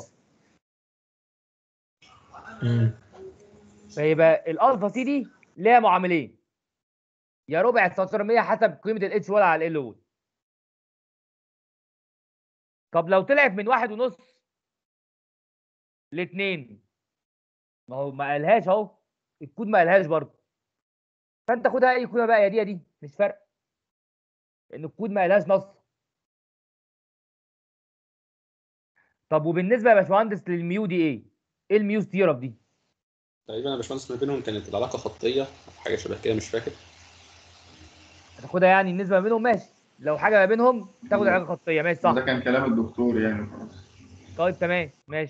Speaker 2: مم.
Speaker 1: فيبقى الالفا سي دي ليها معاملين يا ربع 19% حسب قيمه الاتش ولا على ال وول طب لو طلعت من واحد ونص لاتنين ما هو ما قالهاش اهو الكود ما قالهاش برضه فانت خدها اي قيمه بقى يا دي يا دي مش فارقه لان الكود ما قالهاش نص طب وبالنسبه يا باشمهندس للميو دي ايه؟ ايه الميو ستيرب دي؟
Speaker 3: تقريبا يا باشمهندس ما بينهم كانت العلاقه خطيه أو حاجه شبه كده مش فاكر
Speaker 1: هتاخدها يعني النسبه ما بينهم ماشي لو حاجه ما بينهم تاخد حاجه خطيه ماشي صح
Speaker 4: ده كان كلام الدكتور يعني خلاص
Speaker 1: طيب تمام ماشي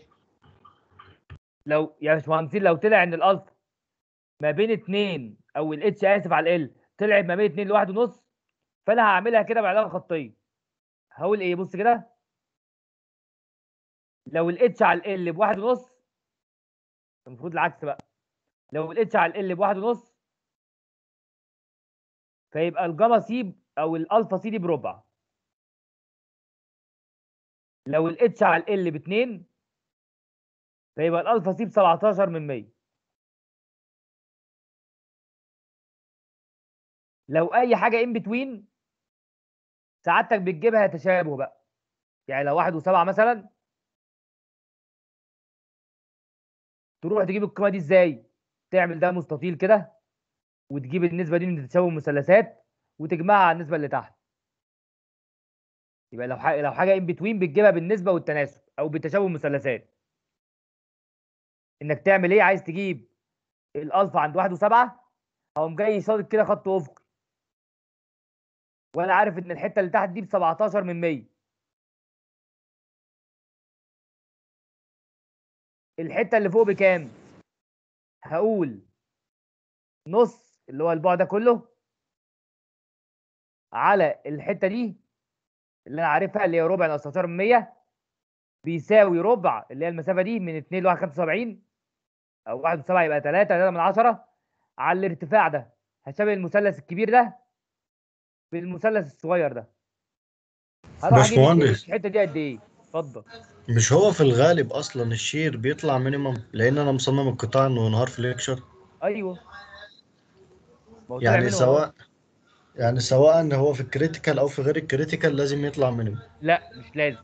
Speaker 1: لو يا باشمهندسين لو طلع ان الالفا ما بين 2 او الاتش اسف على ال طلعت ما بين 2 لواحد ونص فانا هعملها كده بعلاقه خطيه هقول ايه بص كده لو الاتش على ال بواحد ونص المفروض العكس بقى لو الاتش على ال بواحد ونص فيبقى الجاما سي او الالفا سي دي بربع لو الاتش على ال باتنين فيبقى الالفا سي ب 17 من 100 لو اي حاجه ان بتوين سعادتك بتجيبها تشابه بقى يعني لو واحد وسبعة مثلا تروح تجيب القيمه دي ازاي تعمل ده مستطيل كده وتجيب النسبه دي من تساوي المثلثات وتجمعها على النسبه اللي تحت يبقى لو حاجه لو حاجه ان بتوين بتجيبها بالنسبه والتناسب او بتشابه المثلثات انك تعمل ايه عايز تجيب الالفا عند واحد وسبعة هقوم جاي شاطط كده خط افقي وانا عارف ان الحته اللي تحت دي ب 17 من 100 الحته اللي فوق بكام هقول نص اللي هو البعد ده كله على الحته دي اللي انا عارفها اللي هي ربع ناقص 16 من 100 بيساوي ربع اللي هي المسافه دي من 2 ل 75 او 1 و7 يبقى 3 3 من 10 على الارتفاع ده هشابه المثلث الكبير ده بالمثلث الصغير ده هروح اجيب
Speaker 2: باشمهندس.
Speaker 1: الحته دي قد ايه اتفضل
Speaker 2: مش هو في الغالب اصلا الشير بيطلع مينيمم لان انا مصمم القطاع انه نهار في ليكشر
Speaker 1: ايوه ما هو طلع
Speaker 2: يعني
Speaker 1: منه أهو.
Speaker 2: سواء يعني سواء هو في الكريتيكال او في غير الكريتيكال لازم يطلع مينيمم
Speaker 1: لا مش لازم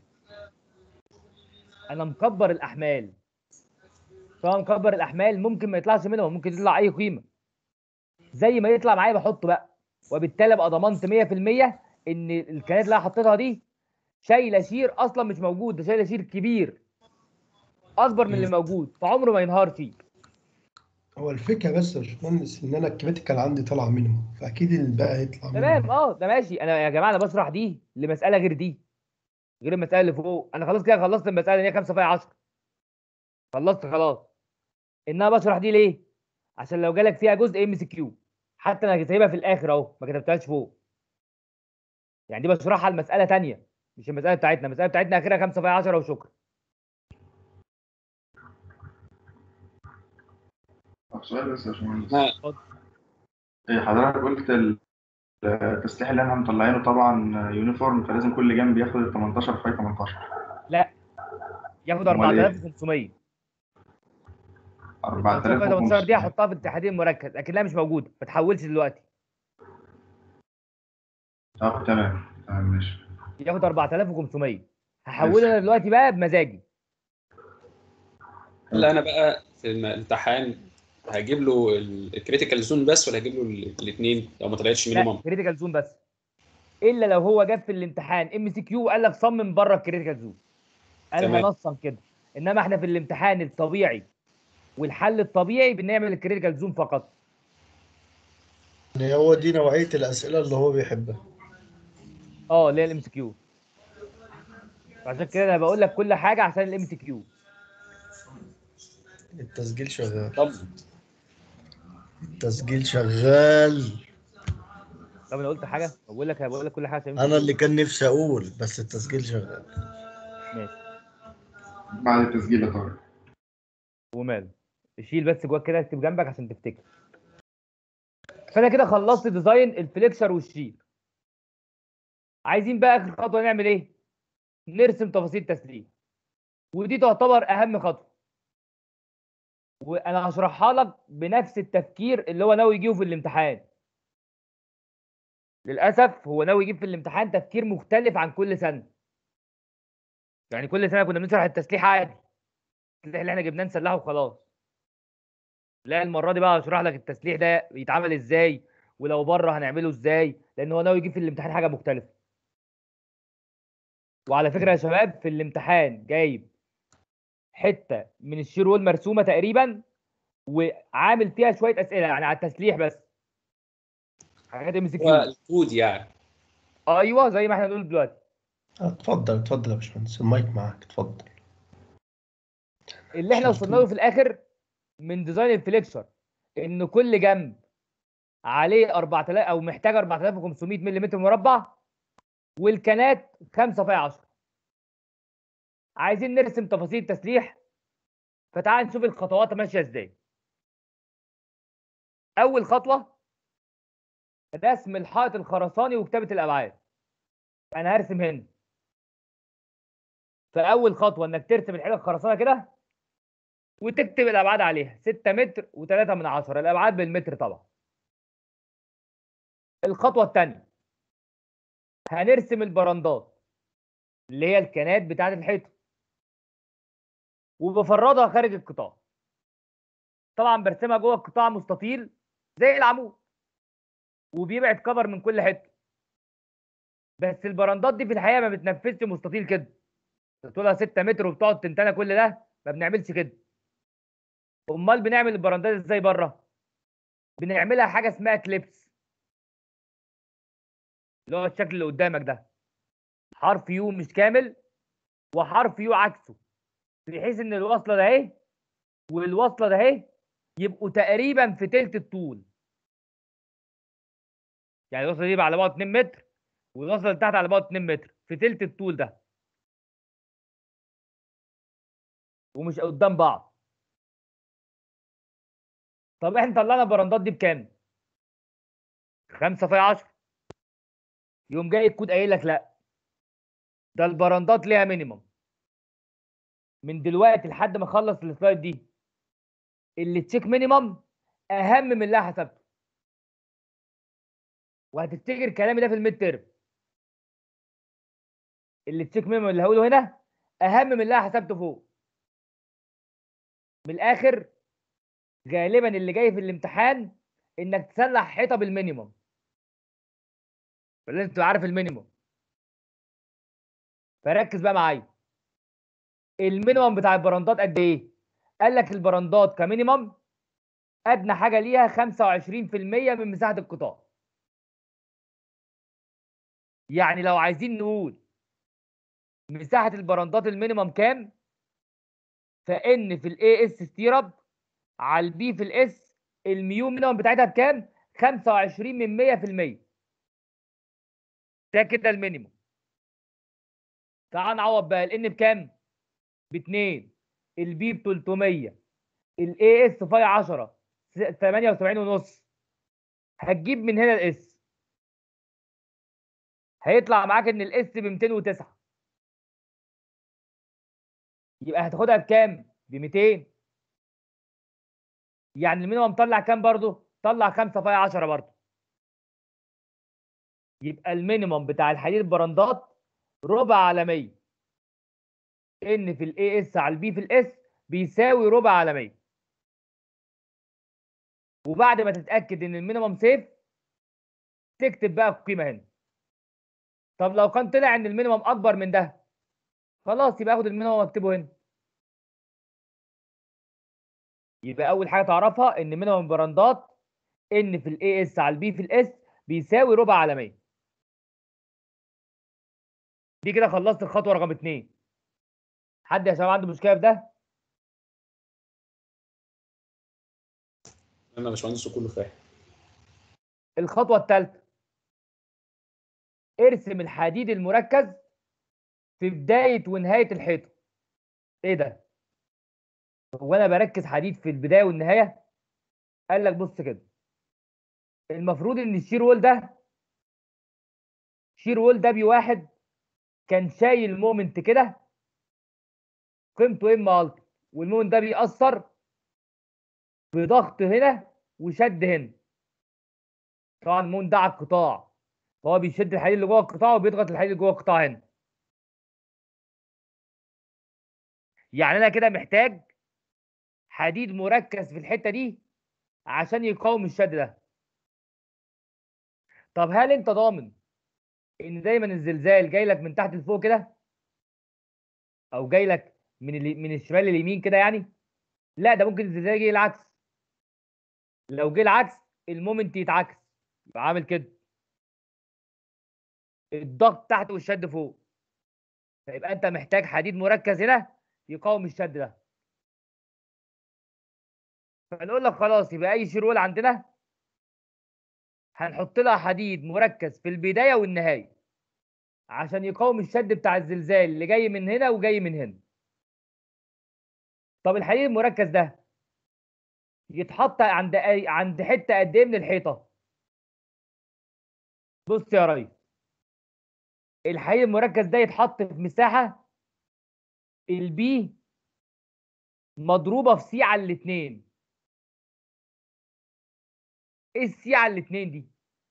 Speaker 1: انا مكبر الاحمال طبعا مكبر الاحمال ممكن ما يطلعش منها ممكن يطلع اي قيمه زي ما يطلع معايا بحطه بقى وبالتالي ابقى ضمنت 100% ان الكنات اللي انا حطيتها دي شايله شير اصلا مش موجود ده شايله شير كبير اكبر من اللي موجود فعمره ما ينهار فيه
Speaker 5: هو الفكره بس يا باشمهندس ان انا الكريتيكال عندي طالعه منهم فاكيد الباقي هيطلع
Speaker 1: تمام
Speaker 5: منهم
Speaker 1: اه ده ماشي انا يا جماعه انا بشرح دي لمساله غير دي غير المساله اللي فوق انا خلاص كده خلصت المساله اللي هي 5 فيها 10 خلصت خلاص انما بشرح دي ليه عشان لو جالك فيها جزء ام سي كيو حتى انا سايبها في الاخر اهو ما كتبتهاش فوق يعني دي بشرحها المساله تانية مش المساله بتاعتنا المساله بتاعتنا اخرها 5 فيها 10 وشكرا
Speaker 4: طب سؤال بس يا باشمهندس
Speaker 3: ما
Speaker 4: إيه، حضرتك قلت ال- التسليح اللي احنا مطلعينه طبعا يونيفورم فلازم كل جنب ياخد ال 18 في 18
Speaker 1: ياخد
Speaker 4: أمال إيه؟
Speaker 1: 4500 18
Speaker 4: 4500
Speaker 1: دي هحطها في التحديد المركز لكنها مش موجوده ما تحولش دلوقتي
Speaker 4: اه تمام تمام ماشي
Speaker 1: ياخد 4500 هحوله انا دلوقتي بقى بمزاجي
Speaker 3: هل انا بقى في الامتحان هجيب له الكريتيكال زون بس ولا هجيب له الاثنين لو ما طلعتش
Speaker 1: لا
Speaker 3: مينيمم
Speaker 1: كريتيكال زون بس الا لو هو جاب في الامتحان ام سي كيو وقال لك صمم بره الكريتيكال زون قالها
Speaker 3: تمام.
Speaker 1: نصا كده انما احنا في الامتحان الطبيعي والحل الطبيعي بنعمل الكريتيكال زون فقط
Speaker 2: يعني هو دي نوعية الأسئلة اللي هو بيحبها
Speaker 1: اه اللي هي الام سي كيو عشان كده انا بقول لك كل حاجه عشان الام سي كيو
Speaker 2: التسجيل شغال
Speaker 3: طب
Speaker 2: التسجيل شغال
Speaker 1: طب انا قلت حاجه بقول لك بقول لك كل حاجه عشان
Speaker 2: أنا اللي كان نفسي أقول بس التسجيل شغال
Speaker 1: ماشي
Speaker 4: بعد التسجيل يا طارق
Speaker 1: وماله شيل بس جواك كده اكتب جنبك عشان تفتكر فانا كده خلصت ديزاين الفليكشر والشيل عايزين بقى اخر خطوه نعمل ايه نرسم تفاصيل تسليم ودي تعتبر اهم خطوه وانا هشرحها لك بنفس التفكير اللي هو ناوي يجيبه في الامتحان للاسف هو ناوي يجيب في الامتحان تفكير مختلف عن كل سنه يعني كل سنه كنا بنشرح التسليح عادي التسليح اللي احنا جبناه نسلحه وخلاص لا المره دي بقى هشرح لك التسليح ده بيتعمل ازاي ولو بره هنعمله ازاي لان هو ناوي يجيب في الامتحان حاجه مختلفه وعلى فكره يا شباب في الامتحان جايب حته من الشير وول مرسومه تقريبا وعامل فيها شويه اسئله يعني على التسليح بس حاجات ام سي
Speaker 3: هو
Speaker 1: كيو
Speaker 3: الكود يعني
Speaker 1: ايوه زي ما احنا بنقول دلوقتي
Speaker 5: آه، اتفضل اتفضل يا باشمهندس المايك معاك اتفضل
Speaker 1: اللي احنا وصلنا له في الاخر من ديزاين الفليكشر ان كل جنب عليه 4000 او محتاج 4500 ملم مربع والكنات 5 في 10 عايزين نرسم تفاصيل التسليح فتعال نشوف الخطوات ماشيه ازاي اول خطوه رسم الحائط الخرساني وكتابه الابعاد انا هرسم هنا فاول خطوه انك ترسم الحيطه الخرسانه كده وتكتب الابعاد عليها 6 متر و3 من 10 الابعاد بالمتر طبعا الخطوه الثانيه هنرسم البرندات اللي هي الكنات بتاعه الحيطه وبفرضها خارج القطاع طبعا برسمها جوه القطاع مستطيل زي العمود وبيبعد كفر من كل حته بس البرندات دي في الحقيقه ما بتنفذش مستطيل كده طولها 6 متر وبتقعد تنتنى كل ده ما بنعملش كده امال بنعمل البراندات ازاي بره بنعملها حاجه اسمها كليبس اللي هو الشكل اللي قدامك ده حرف يو مش كامل وحرف يو عكسه بحيث ان الوصله ده اهي والوصله ده اهي يبقوا تقريبا في تلت الطول يعني الوصله دي يبقى على بعد 2 متر والوصله اللي تحت على بعد 2 متر في تلت الطول ده ومش قدام بعض طب احنا طلعنا البراندات دي بكام؟ 5 في 10 يقوم جاي الكود قايل لك لا ده البراندات ليها مينيمم من دلوقتي لحد ما اخلص السلايد دي اللي تشيك مينيمم اهم من اللي أنا حسبته وهتفتكر كلامي ده في الميد تيرم اللي تشيك مينيمم اللي هقوله هنا اهم من اللي أنا حسبته فوق من الاخر غالبا اللي جاي في الامتحان انك تسلح حيطه بالمينيمم فلازم تبقى عارف المينيمم فركز بقى معايا المينيمم بتاع البراندات قد ايه قال لك البراندات كمينيمم ادنى حاجه ليها 25% من مساحه القطاع يعني لو عايزين نقول مساحه البراندات المينيمم كام فان في الاي اس ستيرب على البي في الاس الميو مينيمم بتاعتها بكام 25 من 100% ده كده المينيمم تعال نعوض بقى الان بكام ب 2 البي ب 300 الاي اس فاي 10 78 ونص هتجيب من هنا الاس هيطلع معاك ان الاس ب 209 يبقى هتاخدها بكام؟ ب 200 يعني المينيمم طلع كام برضه؟ طلع 5 في 10 برضه يبقى المينيمم بتاع الحديد البراندات ربع على 100 ان في الاي اس على البي في الاس بيساوي ربع على 100 وبعد ما تتاكد ان المينيمم سيف تكتب بقى القيمه هنا طب لو كان طلع ان المينيمم اكبر من ده خلاص يبقى اخد المينيمم واكتبه هنا يبقى اول حاجه تعرفها ان مينيمم براندات ان في الاي اس على البي في الاس بيساوي ربع على 100 دي كده خلصت الخطوه رقم 2 حد يا شباب عنده مشكله في ده
Speaker 3: انا يا باشمهندس كله فاهم
Speaker 1: الخطوه الثالثه ارسم الحديد المركز في بدايه ونهايه الحيطه ايه ده هو انا بركز حديد في البدايه والنهايه قال لك بص كده المفروض ان الشير وول ده شير وول ده بي واحد كان شايل مومنت كده قيمته ام الت والمومنت ده بيأثر بضغط هنا وشد هنا طبعا المومنت ده على القطاع فهو بيشد الحديد اللي جوه القطاع وبيضغط الحديد اللي جوه القطاع هنا يعني انا كده محتاج حديد مركز في الحته دي عشان يقاوم الشد ده طب هل انت ضامن ان دايما الزلزال جاي لك من تحت لفوق كده او جاي لك من ال... من الشمال لليمين كده يعني لا ده ممكن الزلزال يجي العكس لو جه العكس المومنت يتعكس يبقى عامل كده الضغط تحت والشد فوق فيبقى انت محتاج حديد مركز هنا يقاوم الشد ده فنقول لك خلاص يبقى اي شير وول عندنا هنحط لها حديد مركز في البدايه والنهايه عشان يقاوم الشد بتاع الزلزال اللي جاي من هنا وجاي من هنا طب الحديد المركز ده يتحط عند أي عند حته قد ايه من الحيطه بص يا ريس الحديد المركز ده يتحط في مساحه البي مضروبه في سي على الاثنين ايه السي على الاثنين دي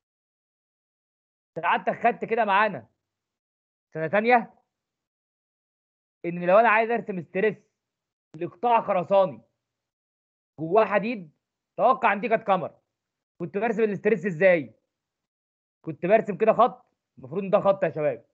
Speaker 1: ساعتك خدت كده معانا سنه تانية ان لو انا عايز ارسم ستريس لقطاع خرساني جواه حديد توقع ان دي كانت كاميرا كنت برسم الاستريس ازاي كنت برسم كده خط المفروض ان ده خط يا شباب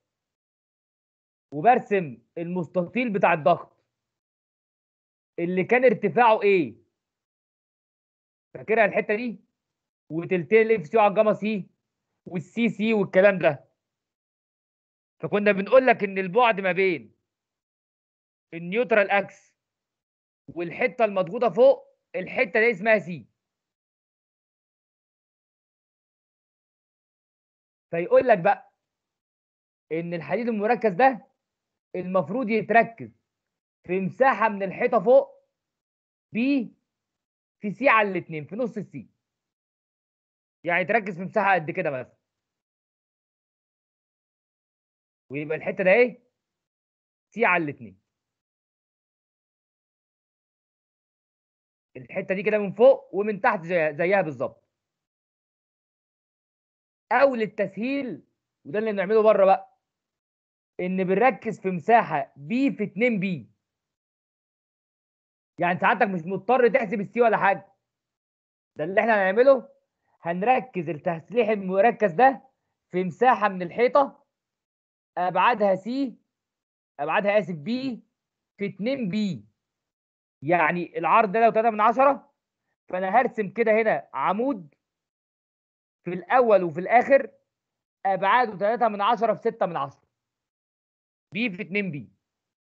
Speaker 1: وبرسم المستطيل بتاع الضغط اللي كان ارتفاعه ايه فاكرها الحته دي وتلتين الاف سي على الجاما سي والسي سي والكلام ده فكنا بنقول لك ان البعد ما بين النيوترال اكس والحته المضغوطه فوق الحته دي اسمها سي فيقول لك بقى ان الحديد المركز ده المفروض يتركز في مساحه من الحيطه فوق بي في سي على الاثنين في نص السي يعني تركز في مساحه قد كده مثلا ويبقى الحته ده ايه سي على الاثنين الحته دي كده من فوق ومن تحت زي زيها بالظبط او للتسهيل وده اللي بنعمله بره بقى ان بنركز في مساحه بي في 2 بي يعني ساعتك مش مضطر تحسب السي ولا حاجه ده اللي احنا هنعمله هنركز التسليح المركز ده في مساحه من الحيطه ابعادها سي ابعادها اسف بي في 2 بي يعني العرض ده لو 3 من 10 فانا هرسم كده هنا عمود في الاول وفي الاخر ابعاده 3 من 10 في 6 من 10 بي في 2 بي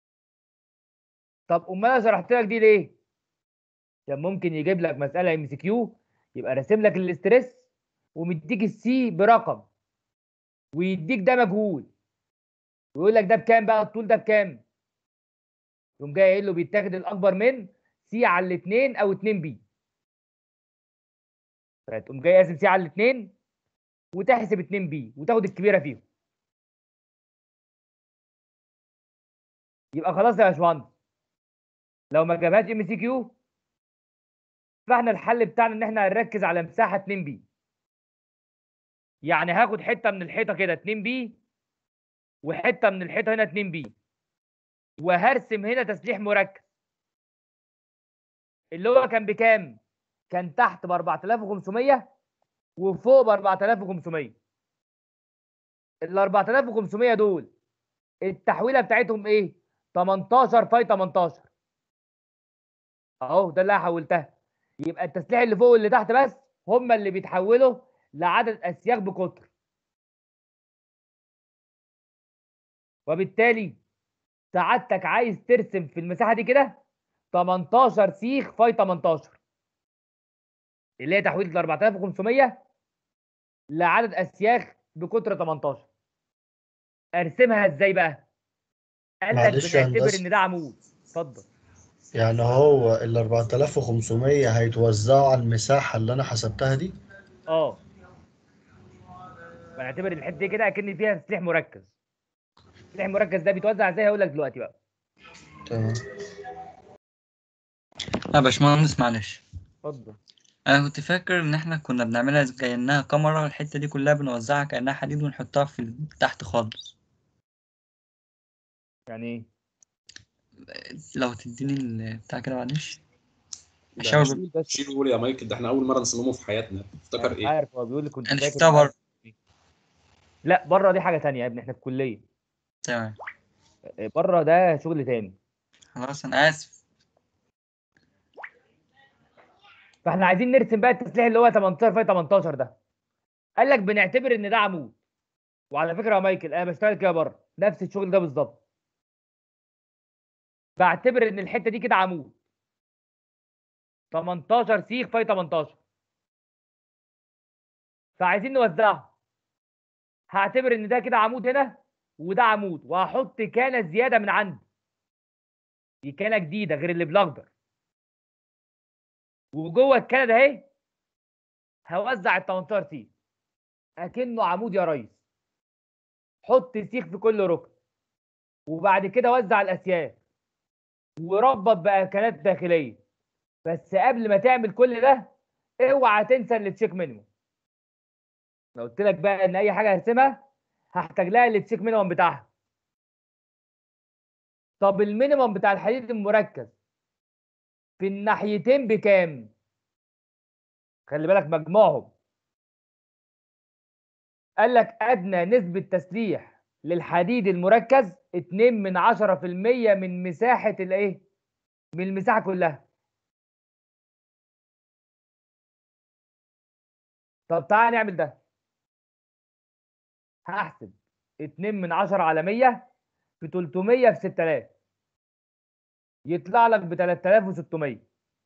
Speaker 1: طب امال انا شرحت لك دي ليه كان ممكن يجيب لك مساله ام سي كيو يبقى راسم لك الاسترس ومديك السي برقم ويديك ده مجهول ويقول لك ده بكام بقى الطول ده بكام يقوم جاي قايل له بيتاخد الاكبر من سي على الاثنين او 2 بي فتقوم جاي قاسم سي على الاثنين وتحسب 2 بي وتاخد الكبيره فيهم يبقى خلاص يا باشمهندس لو ما جابهاش ام سي كيو فاحنا الحل بتاعنا ان احنا هنركز على مساحه 2 بي يعني هاخد حته من الحيطه كده 2 بي وحته من الحيطه هنا 2 بي وهرسم هنا تسليح مركز اللي هو كان بكام؟ كان تحت ب 4500 وفوق ب 4500 ال 4500 دول التحويله بتاعتهم ايه؟ 18 فاي 18 اهو ده اللي انا حولتها يبقى التسليح اللي فوق واللي تحت بس هم اللي بيتحولوا لعدد اسياخ بقطر وبالتالي سعادتك عايز ترسم في المساحه دي كده 18 سيخ فاي 18 اللي هي تحويله ال 4500 لعدد اسياخ بقطر 18 ارسمها ازاي بقى؟ قال لك
Speaker 2: معلش يا
Speaker 1: بنعتبر
Speaker 2: هندسة.
Speaker 1: ان ده عمود اتفضل
Speaker 2: يعني هو ال 4500 هيتوزعوا على المساحة اللي أنا حسبتها دي
Speaker 1: اه بنعتبر الحته دي كده اكن فيها تسليح مركز التسليح المركز ده بيتوزع ازاي هقول لك دلوقتي بقى
Speaker 2: تمام
Speaker 6: يا باشمهندس معلش
Speaker 1: اتفضل
Speaker 6: انا كنت فاكر ان احنا كنا بنعملها زي- كانها كاميرا الحته دي كلها بنوزعها كانها حديد ونحطها في ال- تحت خالص
Speaker 1: يعني ايه
Speaker 6: لو تديني ال- بتاع كده معلش
Speaker 3: ده
Speaker 6: أشاور
Speaker 3: مش-
Speaker 1: قول بس
Speaker 3: شيل قول يا مايكل ده احنا اول مره نصممه في حياتنا افتكر
Speaker 1: أنا مش
Speaker 3: ايه
Speaker 1: عارف هو بيقول لي كنت
Speaker 6: انا
Speaker 1: فاكر
Speaker 6: شفتها
Speaker 1: مش عارف.
Speaker 6: بره
Speaker 1: لا بره دي حاجه تانية يا ابني احنا في الكليه
Speaker 6: تمام
Speaker 1: بره ده شغل تاني
Speaker 6: خلاص انا اسف
Speaker 1: فاحنا عايزين نرسم بقى التسليح اللي هو 18 في 18 ده قال لك بنعتبر ان ده عمود وعلى فكره يا مايكل انا بشتغل كده بره نفس الشغل ده بالظبط بعتبر ان الحته دي كده عمود 18 سيخ في 18 فعايزين نوزعه هعتبر ان ده كده عمود هنا وده عمود وهحط كانه زياده من عندي دي كانه جديده غير اللي بالاخضر وجوه الكنه ده اهي هوزع ال 18 سيخ اكنه عمود يا ريس حط سيخ في كل ركن وبعد كده وزع الاسياخ وربط باكلات داخليه بس قبل ما تعمل كل ده اوعى تنسى التشيك مينيموم لو قلت لك بقى ان اي حاجه هرسمها هحتاج لها التشيك مينيموم بتاعها طب المينيموم بتاع الحديد المركز في الناحيتين بكام خلي بالك مجموعهم قال لك ادنى نسبه تسليح للحديد المركز 2 من 10% من مساحه الايه من المساحه كلها طب تعالى نعمل ده هحسب 2 من 10 على 100 في 300 في 6000 يطلع لك ب 3600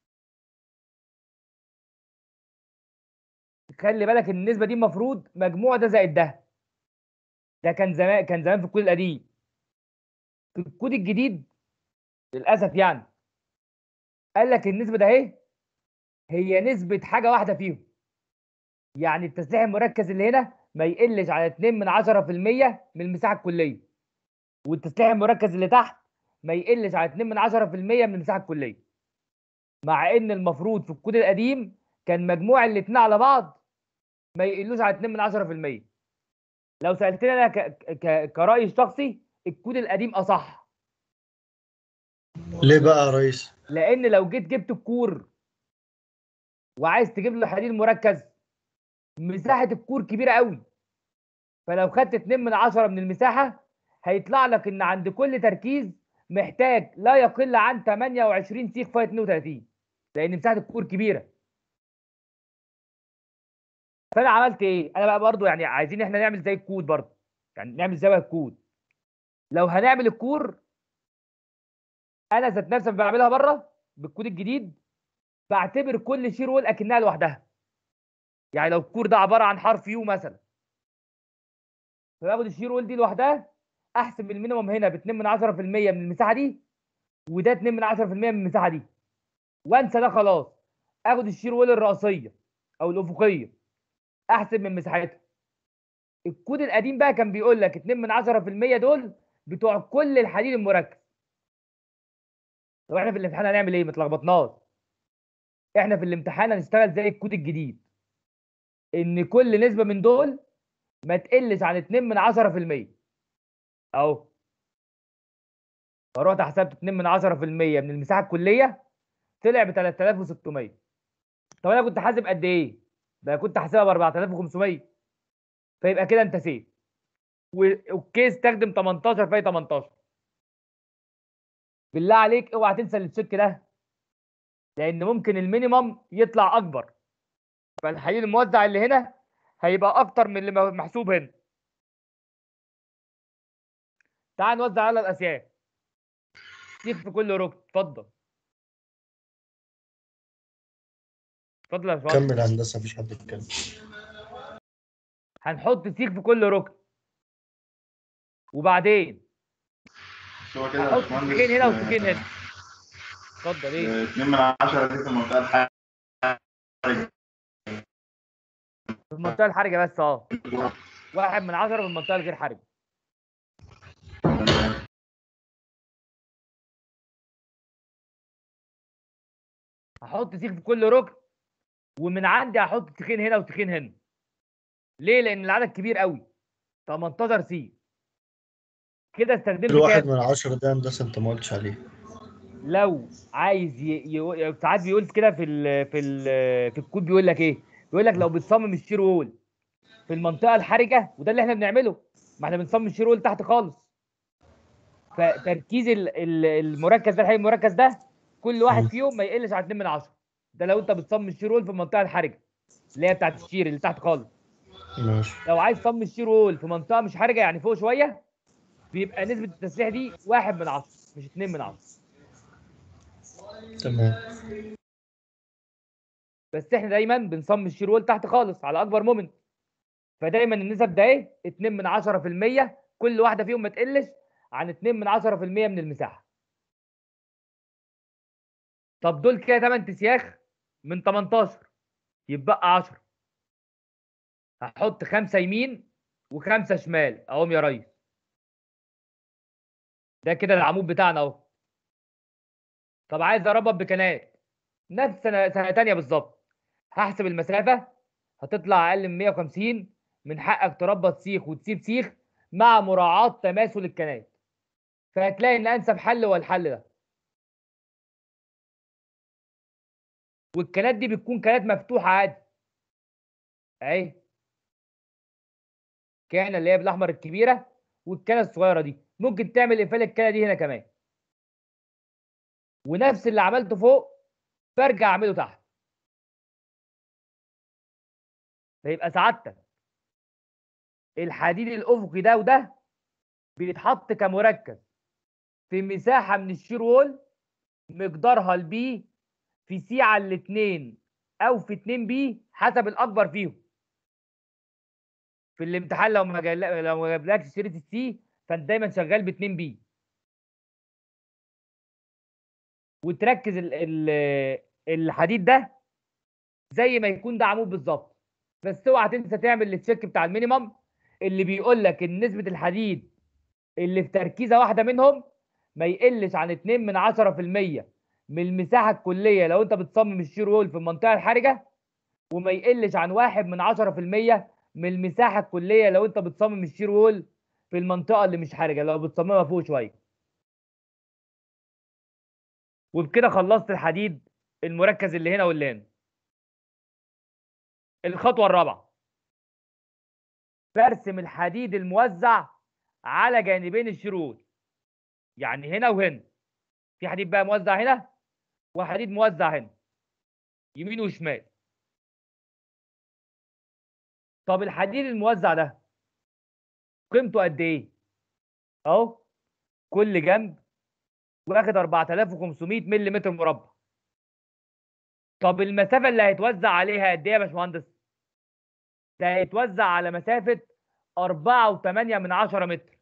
Speaker 1: خلي بالك ان النسبه دي المفروض مجموع ده زائد ده ده كان زمان كان زمان في الكود القديم في الكود الجديد للاسف يعني قال لك النسبه ده اهي هي نسبه حاجه واحده فيهم يعني التسليح المركز اللي هنا ما يقلش على 2 من 10% من المساحه الكليه والتسليح المركز اللي تحت ما يقلش على 2 من 10% من المساحه الكليه مع ان المفروض في الكود القديم كان مجموع الاثنين على بعض ما يقلوش على 2 من 10% لو سالتني انا ك... ك... كرايي الشخصي الكود القديم اصح
Speaker 2: ليه بقى يا ريس؟
Speaker 1: لان لو جيت جبت الكور وعايز تجيب له حديد مركز مساحه الكور كبيره قوي فلو خدت 2 من 10 من المساحه هيطلع لك ان عند كل تركيز محتاج لا يقل عن 28 سيخ فاي 32 لان مساحه الكور كبيره فانا عملت ايه انا بقى برضو يعني عايزين احنا نعمل زي الكود برضو يعني نعمل زي الكود لو هنعمل الكور انا ذات نفسي لما بعملها بره بالكود الجديد بعتبر كل شير وول اكنها لوحدها يعني لو الكور ده عباره عن حرف يو مثلا فباخد الشير وول دي لوحدها احسب المينيموم هنا ب 2 من 10% من المساحه دي وده 2 من 10% من المساحه دي وانسى ده خلاص اخد الشير وول الرئيسيه او الافقيه احسب من مساحتها الكود القديم بقى كان بيقول لك 2 من 10% دول بتوع كل الحديد المركب طب احنا في الامتحان هنعمل ايه ما تلخبطناش احنا في الامتحان هنشتغل زي الكود الجديد ان كل نسبه من دول ما تقلش عن 2 من 10% اهو فرحت حسبت 2 من 10% من المساحه الكليه طلع ب 3600 طب انا كنت حاسب قد ايه؟ ده كنت حاسبها ب 4500 فيبقى كده انت سيف واوكي استخدم 18 في 18 بالله عليك اوعى تنسى التشيك ده لان ممكن المينيمم يطلع اكبر فالحديد الموزع اللي هنا هيبقى اكتر من اللي محسوب هنا تعال نوزع على الاسياف سيخ في كل ركن اتفضل اتفضل يا باشمهندس
Speaker 2: كمل هندسه مفيش حد يتكلم
Speaker 1: هنحط سيخ في كل ركن وبعدين
Speaker 4: بس هو كده يا
Speaker 1: هحط
Speaker 4: باشمهندس
Speaker 1: سيخين هنا
Speaker 4: آه،
Speaker 1: وسيخين هنا اتفضل ايه
Speaker 4: آه، اتنين من عشرة دي في المنطقة الحرجة
Speaker 1: في المنطقه الحرجه بس اه واحد من عشرة في المنطقه الغير حرجه هحط سيخ في كل ركن ومن عندي هحط سيخين هنا وسيخين هنا ليه لان العدد كبير قوي 18 سيخ كده استخدمت
Speaker 2: الواحد
Speaker 1: كام
Speaker 2: من عشرة ده هندسه انت ما قلتش عليه
Speaker 1: لو عايز ي... ي... ساعات بيقول كده في ال... في ال... في الكود بيقول لك ايه بيقول لك لو بتصمم الشير وول في المنطقه الحرجه وده اللي احنا بنعمله ما احنا بنصمم الشير وول تحت خالص فتركيز ال... ال- المركز ده الحقيقي المركز ده كل واحد
Speaker 2: مم.
Speaker 1: فيهم ما يقلش عن 2 من 10 ده لو انت بتصمم الشير وول في المنطقه الحرجه اللي هي بتاعت الشير اللي تحت خالص
Speaker 2: ماشي
Speaker 1: لو عايز تصمم الشير وول في منطقه مش حرجه يعني فوق شويه بيبقى نسبه التسليح دي 1 من 10 مش 2 من 10
Speaker 2: تمام
Speaker 1: بس احنا دايما بنصمم الشير وول تحت خالص على اكبر مومنت فدايما النسب ده ايه 2 من 10% كل واحده فيهم ما تقلش عن 2 من 10% من المساحه طب دول كده 8 تسياخ من 18 يبقى 10 هحط خمسه يمين وخمسه شمال اهم يا ريس ده كده العمود بتاعنا اهو طب عايز اربط بكنات نفس سنه سنه تانية بالظبط هحسب المسافه هتطلع اقل من 150 من حقك تربط سيخ وتسيب سيخ مع مراعاه تماثل الكنات فهتلاقي ان انسب حل هو الحل ده والكنات دي بتكون كنات مفتوحه عادي اهي كانه اللي هي بالاحمر الكبيره والكنه الصغيره دي ممكن تعمل قفال الكنه دي هنا كمان ونفس اللي عملته فوق برجع اعمله تحت فيبقى سعادتك الحديد الافقي ده وده بيتحط كمركز في مساحه من الشير وول مقدارها البي في سي على الاثنين او في 2 بي حسب الاكبر فيهم في الامتحان لو ما جال... لو ما جابلكش شريط السي فانت دايما شغال ب 2 بي وتركز ال... ال... الحديد ده زي ما يكون ده عمود بالظبط بس اوعى تنسى تعمل التشيك بتاع المينيمم اللي بيقول لك ان نسبه الحديد اللي في تركيزه واحده منهم ما يقلش عن 2 من 10% من المساحه الكليه لو انت بتصمم الشير وول في المنطقه الحرجه وما يقلش عن 1 من 10% من المساحه الكليه لو انت بتصمم الشير وول في المنطقه اللي مش حرجه لو بتصممها فوق شويه وبكده خلصت الحديد المركز اللي هنا واللي هنا الخطوه الرابعه برسم الحديد الموزع على جانبين الشرود يعني هنا وهنا في حديد بقى موزع هنا وحديد موزع هنا يمين وشمال طب الحديد الموزع ده قيمته قد ايه اهو كل جنب واخد 4500 ملم مربع طب المسافه اللي هيتوزع عليها قد ايه يا باشمهندس ده هيتوزع على مسافه 4.8 من 10 متر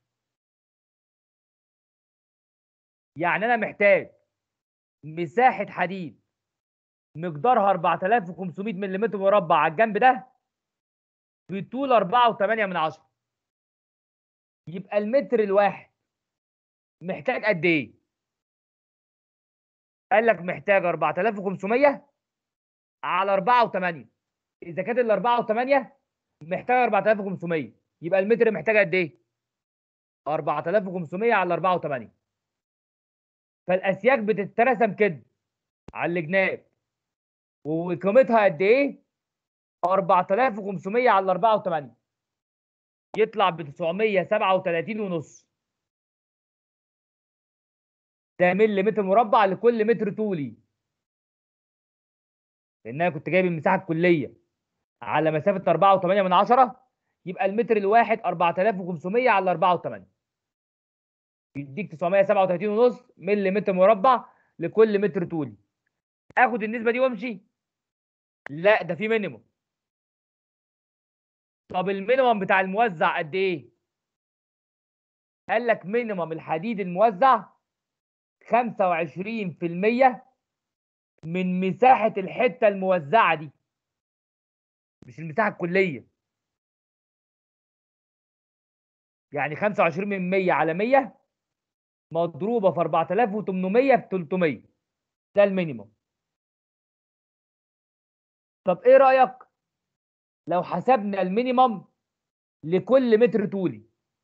Speaker 1: يعني انا محتاج مساحه حديد مقدارها 4500 ملم مربع على الجنب ده بطول 4.8 من عشرة يبقى المتر الواحد محتاج قد ايه؟ قال لك محتاج 4500 على 4 و8 اذا كانت ال 4 و8 محتاج 4500 يبقى المتر محتاج قد ايه؟ 4500 على 4 و8 فالاسياك بتترسم كده على الجناب وقيمتها قد ايه؟ 4500 على 4 و8 يطلع ب 937 ونص ده ملي مربع لكل متر طولي لان انا كنت جايب المساحه الكليه على مسافه 4.8 من عشرة يبقى المتر الواحد 4500 على 4.8 يديك 937 ونص ملي متر مربع لكل متر طولي اخد النسبه دي وامشي لا ده في مينيموم طب المينيموم بتاع الموزع قد ايه قال لك مينيموم الحديد الموزع 25% من مساحة الحتة الموزعة دي مش المساحة الكلية يعني 25 من 100 على 100 مضروبة في 4800 في 300 ده المينيموم طب ايه رأيك لو حسبنا المينيموم لكل متر طولي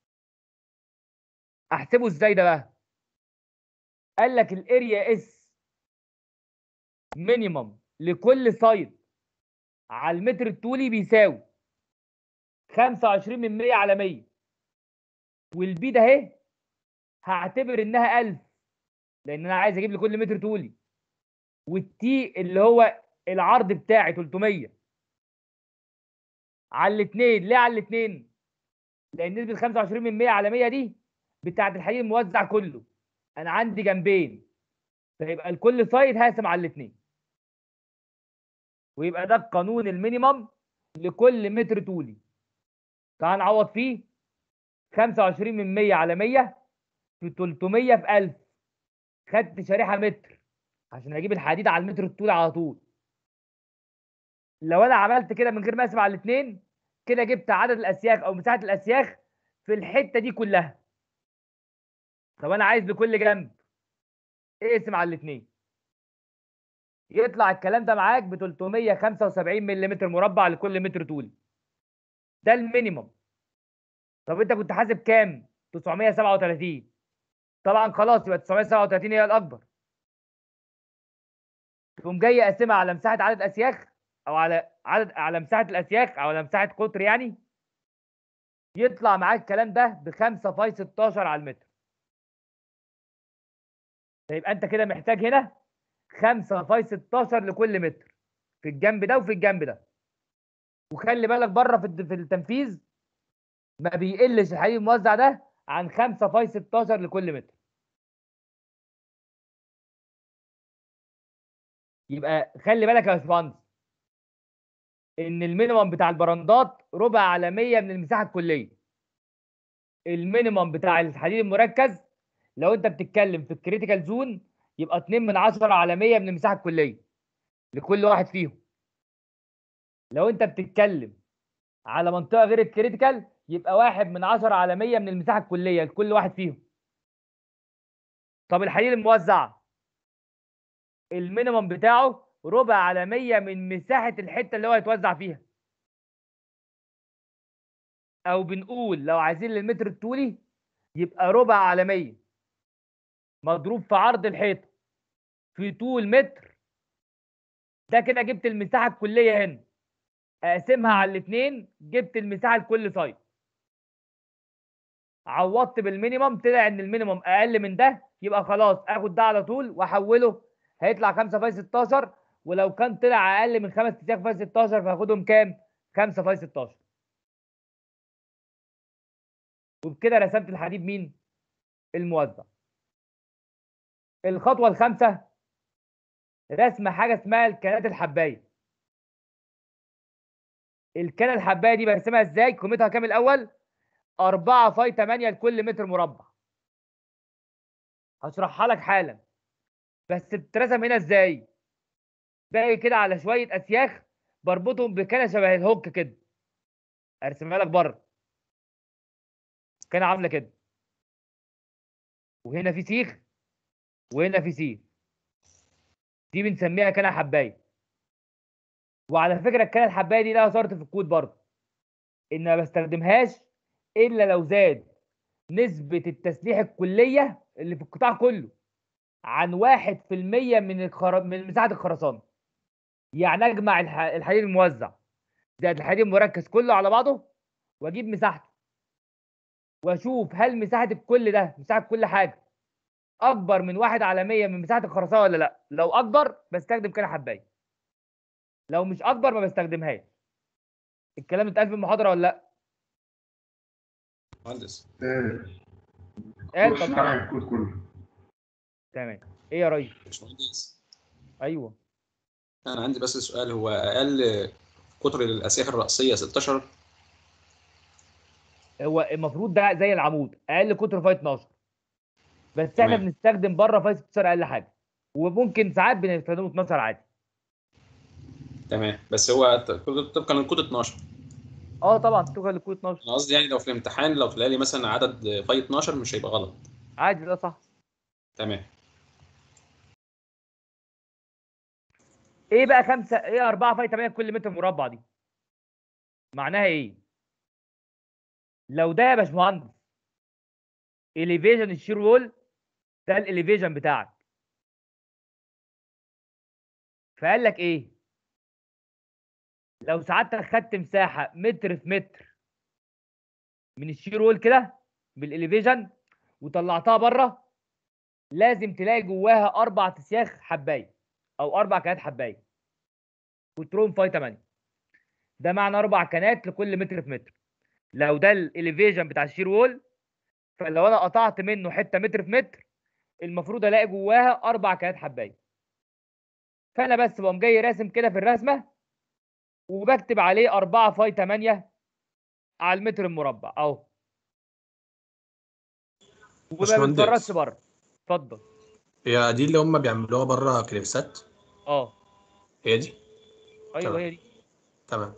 Speaker 1: احسبه ازاي ده بقى قال لك الاريا اس مينيمم لكل سايد على المتر الطولي بيساوي 25 من 100 على 100 والبي ده اهي هعتبر انها 1000 لان انا عايز اجيب لكل متر طولي والتي اللي هو العرض بتاعي 300 على الاثنين ليه على الاثنين لان نسبه 25 من 100 على 100 دي بتاعت الحديد الموزع كله انا عندي جنبين فيبقى لكل سايد هقسم على الاثنين ويبقى ده القانون المينيمم لكل متر طولي تعال نعوض فيه 25 من 100 على 100 في 300 في 1000 خدت شريحه متر عشان اجيب الحديد على المتر الطولي على طول لو انا عملت كده من غير ما اقسم على الاثنين كده جبت عدد الاسياخ او مساحه الاسياخ في الحته دي كلها طب انا عايز لكل جنب اقسم على الاثنين يطلع الكلام ده معاك ب 375 ملم مربع لكل متر طولي ده المينيمم طب انت كنت حاسب كام 937 طبعا خلاص يبقى 937 هي الاكبر تقوم جاي اقسمها على مساحه عدد اسياخ او على عدد على مساحه الاسياخ او على مساحه قطر يعني يطلع معاك الكلام ده ب 5 فاي 16 على المتر فيبقى انت كده محتاج هنا 5 فاي 16 لكل متر في الجنب ده وفي الجنب ده وخلي بالك بره في الد- في التنفيذ ما بيقلش الحديد الموزع ده عن 5 فاي 16 لكل متر يبقى خلي بالك يا باشمهندس ان المينيمم بتاع البراندات ربع على 100 من المساحه الكليه المينيمم بتاع الحديد المركز لو انت بتتكلم في الكريتيكال زون يبقى 2 من 10 على 100 من المساحه الكليه لكل واحد فيهم لو انت بتتكلم على منطقه غير الكريتيكال يبقى 1 من 10 على 100 من المساحه الكليه لكل واحد فيهم طب الحديد الموزع المينيمم بتاعه ربع على 100 من مساحه الحته اللي هو هيتوزع فيها او بنقول لو عايزين للمتر الطولي يبقى ربع على 100 مضروب في عرض الحيطه في طول متر ده كده جبت المساحه الكليه هنا اقسمها على الاثنين جبت المساحه لكل سايد عوضت بالمينيمم طلع ان المينيمم اقل من ده يبقى خلاص اخد ده على طول واحوله هيطلع 5 فاي 16 ولو كان طلع اقل من 5 تساق فاي 16 فهاخدهم كام 5 فاي 16 وبكده رسمت الحديد مين الموزع الخطوه الخامسه رسم حاجه اسمها الكنات الحبايه الكنه الحبايه دي برسمها ازاي قيمتها كام الاول 4 فاي 8 لكل متر مربع هشرحها لك حالا بس بترسم هنا ازاي باقي كده على شويه اسياخ بربطهم بكنه شبه الهوك كده ارسمها لك بره كان عامله كده وهنا في سيخ وهنا في سيخ دي بنسميها كنه حبايه وعلى فكره الكنه الحبايه دي لها شرط في الكود برضه ان ما بستخدمهاش الا لو زاد نسبه التسليح الكليه اللي في القطاع كله عن 1% من الخر... من مساحه الخرسانه يعني اجمع الح... الحديد الموزع زائد الحديد المركز كله على بعضه واجيب مساحته واشوف هل مساحه الكل ده مساحه كل حاجه اكبر من واحد على 100 من مساحه الخرسانه ولا لا لو اكبر بستخدم كده حبايه لو مش اكبر ما بستخدمهاش الكلام اتقال في المحاضره ولا لا
Speaker 3: مهندس
Speaker 4: آه،
Speaker 1: قال
Speaker 4: خش
Speaker 1: طب
Speaker 4: شرح الكود كله
Speaker 1: تمام ايه يا ريس
Speaker 3: باشمهندس
Speaker 1: ايوه
Speaker 3: انا عندي بس سؤال هو اقل قطر الاسياخ الرأسية 16
Speaker 1: هو المفروض ده زي العمود اقل قطر فاي 12 بس احنا
Speaker 3: تمام.
Speaker 1: بنستخدم بره فاي 16 اقل حاجه وممكن ساعات بنستخدمه 12 عادي
Speaker 3: تمام بس هو ت- طبقا للكود 12
Speaker 1: اه طبعا تدخل الكود 12
Speaker 3: انا قصدي يعني لو في الامتحان لو طلع لي مثلا عدد فاي 12 مش هيبقى غلط
Speaker 1: عادي ده صح
Speaker 3: تمام
Speaker 1: ايه بقى خمسة ايه 4 فاي 8 كل متر مربع دي معناها ايه لو ده يا باشمهندس اليفيجن الشير وول ده الاليفيجن بتاعك فقال لك ايه لو سعادتك خدت مساحه متر في متر من الشير وول كده بالاليفيجن وطلعتها بره لازم تلاقي جواها اربع تسياخ حبايه او اربع كنات حبايه قطرهم فاي 8 ده معنى اربع كنات لكل متر في متر لو ده الاليفيجن بتاع الشير وول فلو انا قطعت منه حته متر في متر المفروض الاقي جواها اربع كنات حبايه فانا بس بقوم جاي راسم كده في الرسمه وبكتب عليه 4 فاي 8 على المتر المربع اهو وما
Speaker 7: باشمهندس.
Speaker 1: بتجردش بره اتفضل
Speaker 7: هي دي اللي هم بيعملوها بره كليبسات
Speaker 1: اه
Speaker 7: هي دي
Speaker 1: ايوه
Speaker 7: تمام.
Speaker 1: هي دي
Speaker 7: تمام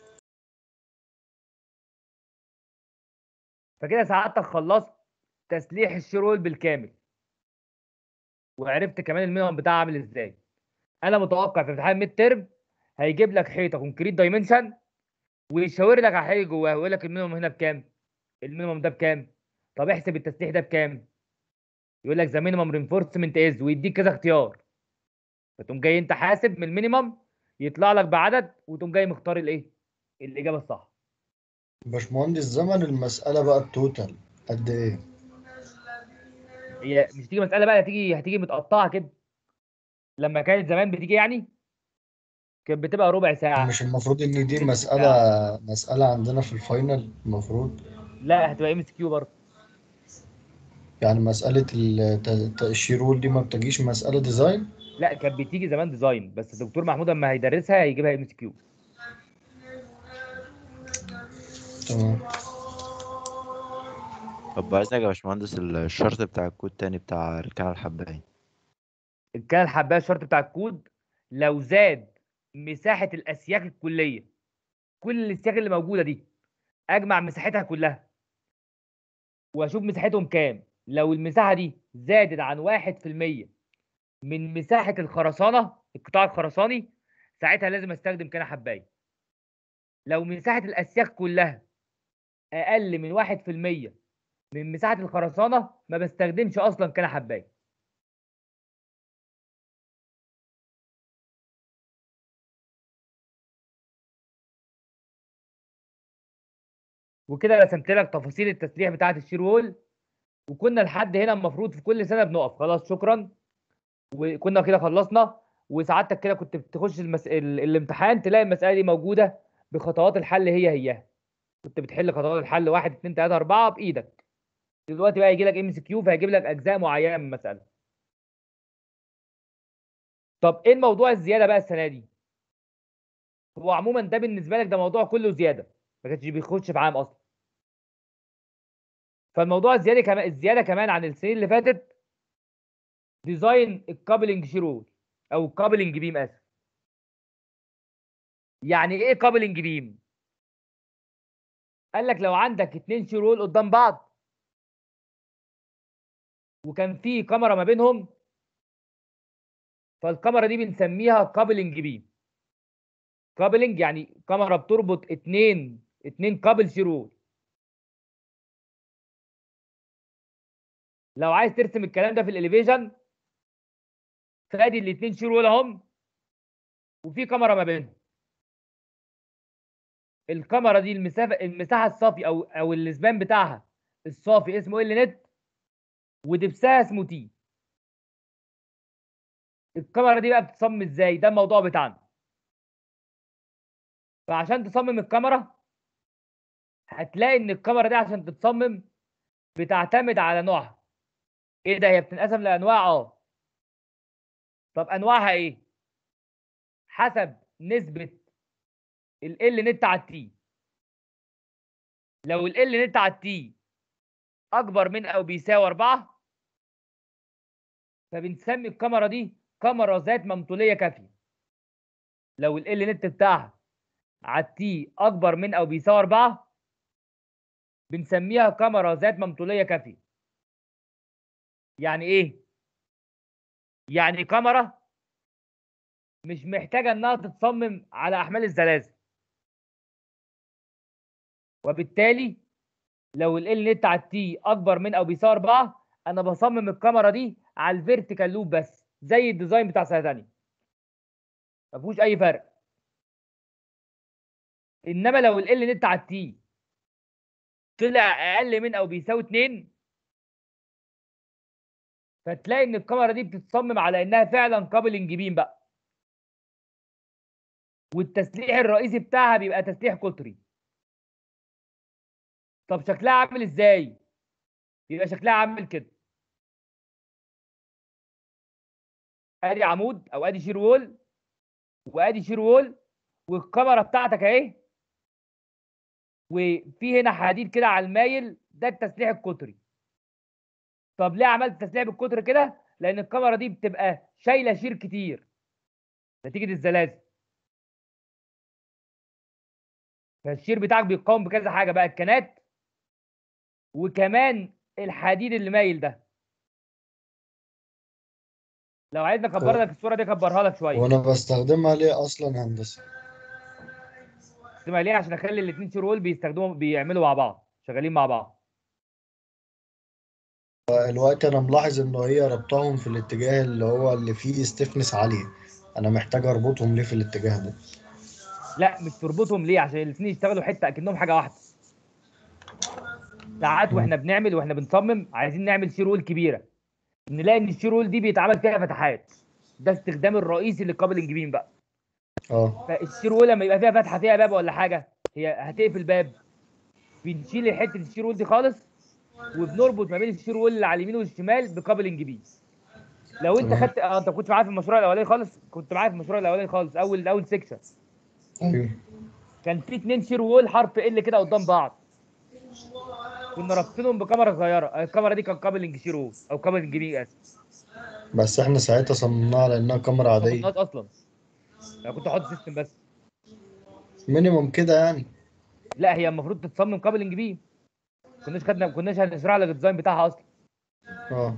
Speaker 1: فكده سعادتك خلصت تسليح الشيرول بالكامل وعرفت كمان المينيمم بتاعها عامل ازاي انا متوقع في امتحان ميد ترم هيجيب لك حيطه كونكريت دايمنشن ويشاور لك على حاجه جواها ويقول لك المينيمم هنا بكام المينيمم ده بكام طب احسب التسليح ده بكام يقول لك ذا مينيمم رينفورسمنت از ويديك كذا اختيار فتقوم جاي انت حاسب من المينيمم يطلع لك بعدد وتقوم جاي مختار الايه الاجابه الصح
Speaker 2: باشمهندس زمن المسألة بقى التوتال قد ايه؟
Speaker 1: هي مش تيجي مساله بقى هتيجي هتيجي متقطعه كده لما كانت زمان بتيجي يعني كانت بتبقى ربع ساعه
Speaker 2: مش المفروض ان دي مسألة مسألة عندنا في الفاينل المفروض
Speaker 1: لا هتبقى ام اس كيو برضه
Speaker 2: يعني مسألة الت- الت- الشيرول دي ما بتجيش مسألة ديزاين
Speaker 1: لا كانت بتيجي زمان ديزاين بس الدكتور محمود اما هيدرسها هيجيبها ام اس كيو
Speaker 2: تمام
Speaker 8: طب بعد يا باشمهندس الشرط بتاع الكود تاني بتاع الكنال الحباية
Speaker 1: كان الحبايه الشرط بتاع الكود لو زاد مساحه الاسياخ الكليه كل الاسياخ اللي موجوده دي اجمع مساحتها كلها واشوف مساحتهم كام لو المساحه دي زادت عن 1% من مساحه الخرسانه القطاع الخرساني ساعتها لازم استخدم كنه حبايه لو مساحه الاسياخ كلها اقل من 1% من مساحه الخرسانه ما بستخدمش اصلا كنه حبايه وكده رسمت لك تفاصيل التسليح بتاعه الشير وول وكنا لحد هنا المفروض في كل سنه بنقف خلاص شكرا وكنا كده خلصنا وسعادتك كده كنت بتخش المس... ال... الامتحان تلاقي المساله دي موجوده بخطوات الحل هي هي كنت بتحل خطوات الحل 1 2 3 4 بايدك دلوقتي بقى يجي لك ام سي كيو فهيجيب لك اجزاء معينه من المساله طب ايه الموضوع الزياده بقى السنه دي هو عموما ده بالنسبه لك ده موضوع كله زياده ما كانش بيخش في عام اصلا فالموضوع الزياده كمان الزياده كمان عن السنين اللي فاتت ديزاين الكابلنج شيرول او الكابلنج بيم اسف يعني ايه كابلنج بيم قال لك لو عندك اتنين شيرول قدام بعض وكان في كاميرا ما بينهم فالكاميرا دي بنسميها كابلنج بيم كابلنج يعني كاميرا بتربط اتنين اتنين كابل شيرول لو عايز ترسم الكلام ده في الاليفيشن فادي الاتنين شيرول اهم وفي كاميرا ما بينهم الكاميرا دي المسافه المساحه الصافي او او الاسبان بتاعها الصافي اسمه ال نت ودبسها اسمه تي الكاميرا دي بقى بتصمم ازاي ده الموضوع بتاعنا فعشان تصمم الكاميرا هتلاقي ان الكاميرا دي عشان تتصمم بتعتمد على نوعها ايه ده هي بتنقسم لانواع اه طب انواعها ايه حسب نسبه ال ال نت على التي لو ال ال نت على التي اكبر من او بيساوي 4 فبنسمي الكاميرا دي كاميرا ذات ممثوليه كافيه لو ال ال نت بتاعها على التي اكبر من او بيساوي 4 بنسميها كاميرا ذات ممثوليه كافيه يعني ايه يعني كاميرا مش محتاجه انها تتصمم على احمال الزلازل وبالتالي لو ال نت على التي اكبر من او بيساوي 4 انا بصمم الكاميرا دي على الفيرتيكال لوب بس زي الديزاين بتاع سنه ثانيه ما فيهوش اي فرق انما لو ال نت على التي طلع اقل من او بيساوي 2 فتلاقي ان الكاميرا دي بتتصمم على انها فعلا كابلنج بيم بقى والتسليح الرئيسي بتاعها بيبقى تسليح قطري طب شكلها عامل ازاي يبقى شكلها عامل كده ادي عمود او ادي شير وول وادي شير وول والكاميرا بتاعتك اهي وفي هنا حديد كده على المايل ده التسليح القطري طب ليه عملت تسليح بالقطر كده لان الكاميرا دي بتبقى شايله شير كتير نتيجه الزلازل فالشير بتاعك بيتقاوم بكذا حاجه بقى الكنات وكمان الحديد اللي مايل ده لو عايزني اكبر لك الصوره دي اكبرها لك شويه
Speaker 2: وانا بستخدمها ليه اصلا هندسه
Speaker 1: اسمها ليه عشان اخلي الاثنين شير وول بيستخدموا بيعملوا مع بعض شغالين مع بعض
Speaker 2: الوقت انا ملاحظ انه هي ربطهم في الاتجاه اللي هو اللي فيه ستيفنس عاليه انا محتاج اربطهم ليه في الاتجاه ده
Speaker 1: لا مش تربطهم ليه عشان الاثنين يشتغلوا حته اكنهم حاجه واحده ساعات واحنا بنعمل واحنا بنصمم عايزين نعمل شير وول كبيره نلاقي ان الشير وول دي بيتعمل فيها فتحات ده استخدام الرئيسي للكابلنج بيم بقى
Speaker 2: اه
Speaker 1: فالشير وول لما يبقى فيها فتحه فيها باب ولا حاجه هي هتقفل باب بنشيل حته الشير وول دي خالص وبنربط ما بين الشير وول اللي على اليمين والشمال بكابلنج بيم لو انت
Speaker 2: تمام.
Speaker 1: خدت اه انت كنت معايا في المشروع الاولاني خالص كنت معايا في المشروع الاولاني خالص اول اول سيكشن
Speaker 2: ايوه
Speaker 1: كان في اتنين شير وول حرف ال كده قدام بعض كنا رابطينهم بكاميرا صغيره الكاميرا دي كان كابلنج شير وول او كابلنج بي اسف
Speaker 2: بس احنا ساعتها صممناها على انها كاميرا
Speaker 1: ما
Speaker 2: عاديه
Speaker 1: كناش اصلا انا كنت احط سيستم بس
Speaker 2: مينيموم كده يعني
Speaker 1: لا هي المفروض تتصمم كابلنج بي كناش خدنا كناش هنشرح لك الديزاين بتاعها اصلا
Speaker 2: اه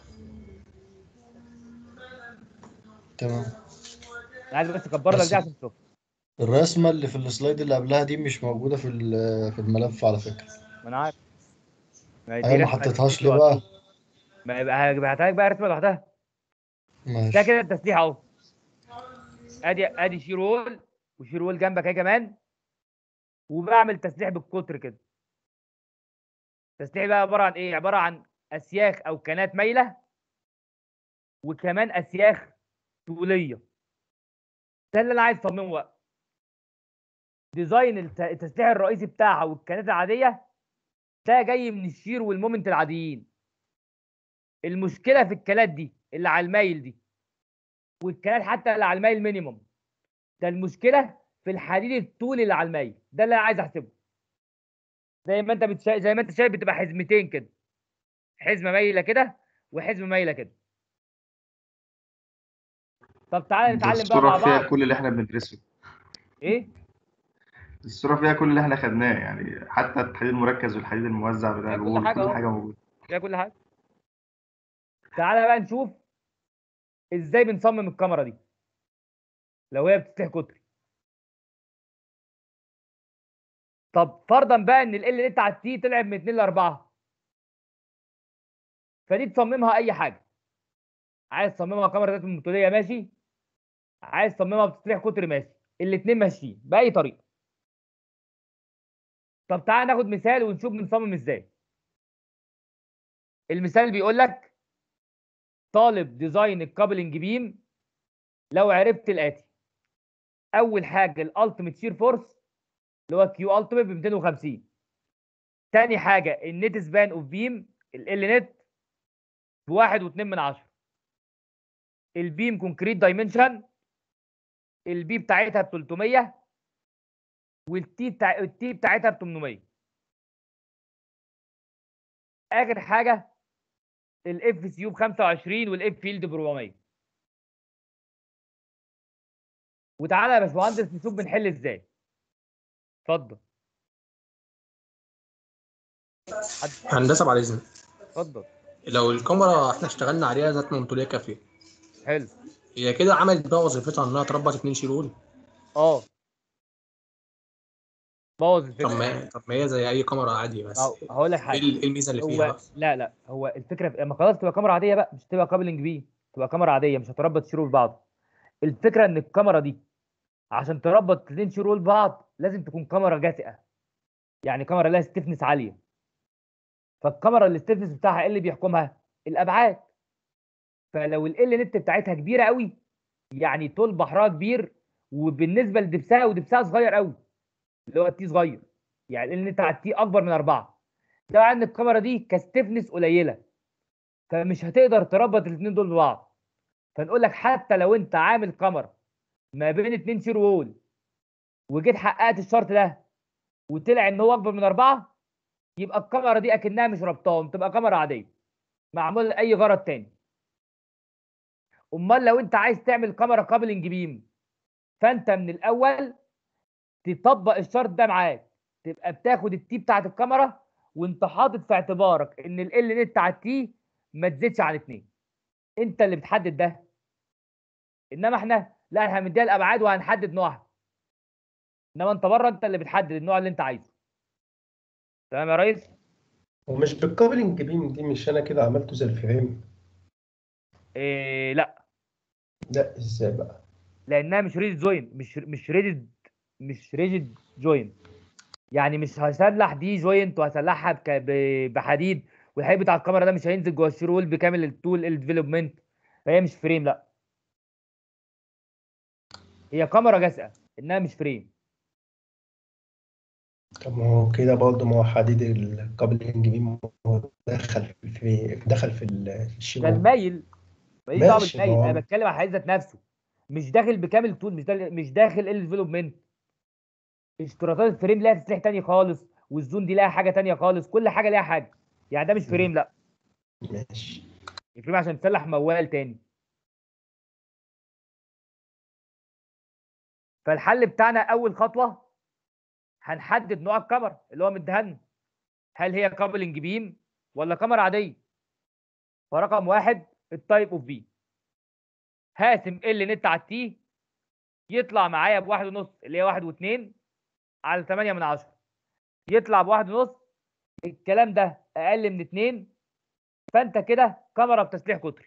Speaker 2: تمام
Speaker 1: انا عايز بس اكبر لك
Speaker 2: بس-
Speaker 1: دي عشان تشوف
Speaker 2: الرسمه اللي في السلايد اللي قبلها دي مش موجوده في ال- في الملف على فكره
Speaker 1: ما انا عارف ما هي دي
Speaker 2: ايوه ما
Speaker 1: رسمة
Speaker 2: حطيتهاش
Speaker 1: تسليح
Speaker 2: ليه بقى
Speaker 1: ما يبقى هبعتها لك بقى رسمه لوحدها ده
Speaker 2: ماشي
Speaker 1: كده التسليح اهو ادي ادي شير وول وشير وول جنبك اهي كمان وبعمل تسليح بالقطر كده التسليح بقى عباره عن ايه عباره عن اسياخ او كنات مايله وكمان اسياخ طوليه ده اللي انا عايز اصممه بقى ديزاين الت- التسليح الرئيسي بتاعها والكنات العاديه ده جاي من الشير والمومنت العاديين المشكله في الكنات دي اللي على المايل دي والكنات حتى اللي على المايل مينيموم ده المشكله في الحديد الطولي اللي على المايل ده اللي انا عايز احسبه زي ما انت بتشا... زي ما انت شايف بتبقى حزمتين كده حزمه مايله كده وحزمه مايله كده طب تعالى
Speaker 4: دي
Speaker 1: نتعلم بقى مع
Speaker 4: الصورة فيها
Speaker 1: بعض
Speaker 4: كل اللي احنا بندرسه
Speaker 1: ايه
Speaker 4: الصورة فيها كل اللي احنا خدناه يعني حتى الحديد المركز والحديد الموزع بتاع
Speaker 1: فيها كل
Speaker 4: الوول
Speaker 1: حاجة
Speaker 4: كل
Speaker 1: أهو.
Speaker 4: حاجة موجودة
Speaker 1: فيها كل حاجه تعالى بقى نشوف ازاي بنصمم الكاميرا دي لو هي بتفتح كتري طب فرضا بقى ان ال ال نت على التي طلعت من 2 ل 4 فدي تصممها اي حاجه عايز تصممها كاميرا ذات منطقيه ماشي عايز تصممها بتصريح كتري ماشي الاثنين ماشيين باي طريقه طب تعالى ناخد مثال ونشوف بنصمم ازاي المثال بيقول لك طالب ديزاين الكابلنج بيم لو عرفت الاتي اول حاجه الالتيميت شير فورس اللي هو كيو التيميت ب 250 تاني حاجه النت سبان اوف بيم ال نت بواحد واتنين من عشرة البيم كونكريت دايمنشن البي بتاعتها ب 300 والتي بتاع التي بتاعتها ب 800 اخر حاجه الاف سي يو ب 25 والاف فيلد ب 400 وتعالى يا باشمهندس نشوف بنحل ازاي اتفضل
Speaker 7: هندسه بعد اذنك
Speaker 1: اتفضل
Speaker 7: لو الكاميرا احنا اشتغلنا عليها ذات منطوليه كافيه
Speaker 1: حلو
Speaker 7: هي كده عملت بقى وظيفتها انها تربط اتنين شيلول
Speaker 1: اه بوظ
Speaker 7: طب
Speaker 1: الفكره
Speaker 7: ما طب ما هي زي اي كاميرا عادي بس
Speaker 1: أهو، هقول لك
Speaker 7: ايه
Speaker 1: حاجه
Speaker 7: ال- إيه الميزه اللي فيها
Speaker 1: هو
Speaker 7: بقى؟
Speaker 1: لا لا هو الفكره في اما خلاص تبقى كاميرا عاديه بقى مش تبقى كابلنج بي تبقى كاميرا عاديه مش هتربط شرول بعض الفكره ان الكاميرا دي عشان تربط اتنين شرول بعض لازم تكون كاميرا جاسئه يعني كاميرا لها ستيفنس عاليه فالكاميرا الستيفنس بتاعها ايه اللي بيحكمها الابعاد فلو ال نت بتاعتها كبيره قوي يعني طول بحرها كبير وبالنسبه لدبسها ودبسها صغير قوي اللي هو التي صغير يعني ال نت على التي اكبر من اربعه ده معناه ان الكاميرا دي كستيفنس قليله فمش هتقدر تربط الاثنين دول ببعض فنقول لك حتى لو انت عامل كاميرا ما بين اتنين شير وول وجيت حققت الشرط ده وطلع ان هو اكبر من اربعه يبقى الكاميرا دي اكنها مش ربطاهم تبقى كاميرا عاديه معمول لاي غرض تاني امال لو انت عايز تعمل كاميرا كابلنج بيم فانت من الاول تطبق الشرط ده معاك تبقى بتاخد التي بتاعت الكاميرا وانت حاطط في اعتبارك ان ال نت على التي ما تزيدش عن اتنين انت اللي بتحدد ده انما احنا لا احنا هنديها الابعاد وهنحدد نوعها انما انت بره انت اللي بتحدد النوع اللي انت عايزه تمام يا ريس
Speaker 5: ومش بالكابلنج بيم دي مش انا كده عملته زي الفريم
Speaker 1: إيه لا
Speaker 5: لا ازاي بقى
Speaker 1: لانها مش ريجد جوين مش مش ريجد مش ريجد جوين يعني مش هسلح دي جوينت وهسلحها بك- ب- بحديد والحديد بتاع الكاميرا ده مش هينزل جوه الشرول بكامل التول الديفلوبمنت فهي مش فريم لا هي كاميرا جاسئه انها مش فريم
Speaker 5: طب ما هو كده برضه ما هو حديد الكابلنج بيم هو دخل في الفري دخل في ال- في
Speaker 1: ده
Speaker 5: الشيبو
Speaker 1: المايل ماليش دعوه
Speaker 5: ماشي،
Speaker 1: بالمايل
Speaker 5: ما هو-
Speaker 1: انا بتكلم على الحديد ذات نفسه مش داخل بكامل التول مش داخل مش داخل الديفلوبمنت اشتراطات الفريم لها تسليح تاني خالص والزون دي لها حاجه تانية خالص كل حاجه ليها حاجه يعني ده مش فريم لا
Speaker 5: ماشي
Speaker 1: الفريم عشان تسلح موال تاني فالحل بتاعنا اول خطوه هنحدد نوع الكاميرا اللي هو مديهالنا هل هي كابلنج بيم ولا كاميرا عاديه فرقم واحد التايب اوف بي هقسم ال نت على التي يطلع معايا بواحد ونص اللي هي واحد واتنين على تمانية من عشرة يطلع بواحد ونص الكلام ده اقل من اتنين فانت كده كاميرا بتسليح قطري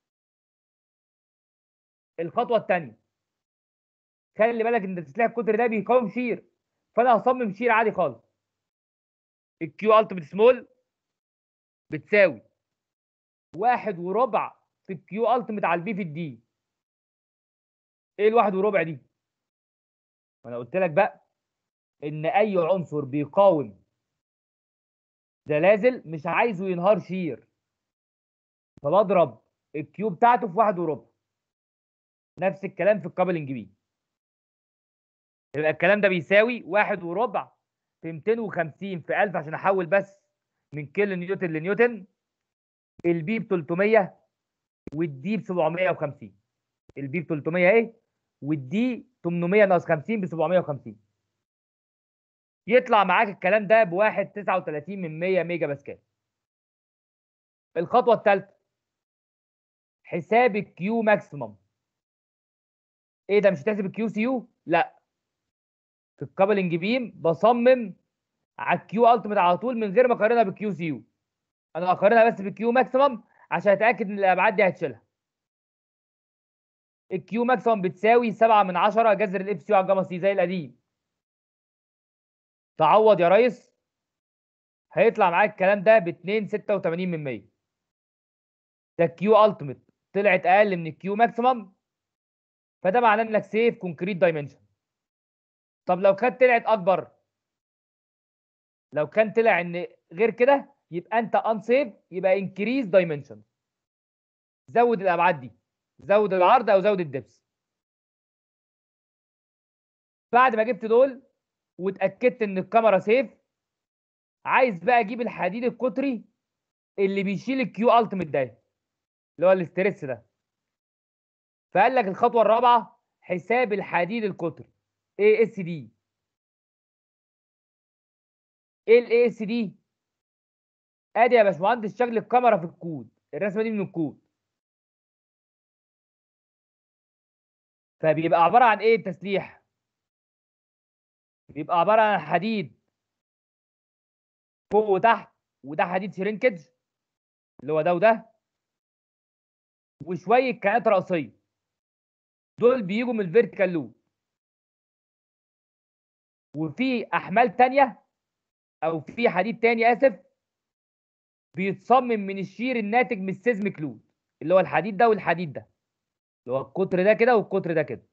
Speaker 1: الخطوه الثانيه خلي بالك ان التسليح القطري ده بيقاوم شير فانا هصمم شير عادي خالص الكيو التيميت سمول بتساوي واحد وربع في الكيو التيميت على البي في الدي ايه الواحد وربع دي وانا قلت لك بقى ان اي عنصر بيقاوم زلازل مش عايزه ينهار شير فبضرب الكيو بتاعته في واحد وربع نفس الكلام في الكابلنج بي يبقى الكلام ده بيساوي واحد وربع في 250 في 1000 عشان احول بس من كيلو نيوتن لنيوتن البي ب 300 والدي ب 750 البي ب 300 اهي والدي 800 ناقص 50 ب 750 يطلع معاك الكلام ده بواحد 39 من 100 ميجا باسكال الخطوه الثالثه حساب الكيو ماكسيمم ايه ده مش هتحسب الكيو سي يو لا في الكابلنج بيم بصمم على الكيو التيميت على طول من غير ما اقارنها بالكيو سي يو انا هقارنها بس بالكيو ماكسيمم عشان اتاكد ان الابعاد دي هتشيلها الكيو ماكسيمم بتساوي 7 من 10 جذر الاف سي على الجاما سي زي القديم تعوض يا ريس هيطلع معاك الكلام ده ب 2 86 من 100 ده الكيو التيميت طلعت اقل من الكيو ماكسيمم فده معناه انك سيف كونكريت دايمنشن طب لو كانت طلعت اكبر لو كان طلع ان غير كده يبقى انت انسيف يبقى انكريز دايمنشن زود الابعاد دي زود العرض او زود الدبس بعد ما جبت دول واتاكدت ان الكاميرا سيف عايز بقى اجيب الحديد القطري اللي بيشيل الكيو التيميت ده اللي هو الاستريس ده فقال لك الخطوه الرابعه حساب الحديد القطري اي اس دي ايه الاي اس دي ادي يا باشمهندس شكل الكاميرا في الكود الرسمه دي من الكود فبيبقى عباره عن ايه التسليح بيبقى عباره عن حديد فوق وتحت وده حديد شرينكج اللي هو ده وده وشويه كائنات رئيسيه دول بيجوا من الفيرتيكال لوب وفي احمال تانية او في حديد تاني اسف بيتصمم من الشير الناتج من السيزميك لود اللي هو الحديد ده والحديد ده اللي هو القطر ده كده والقطر ده كده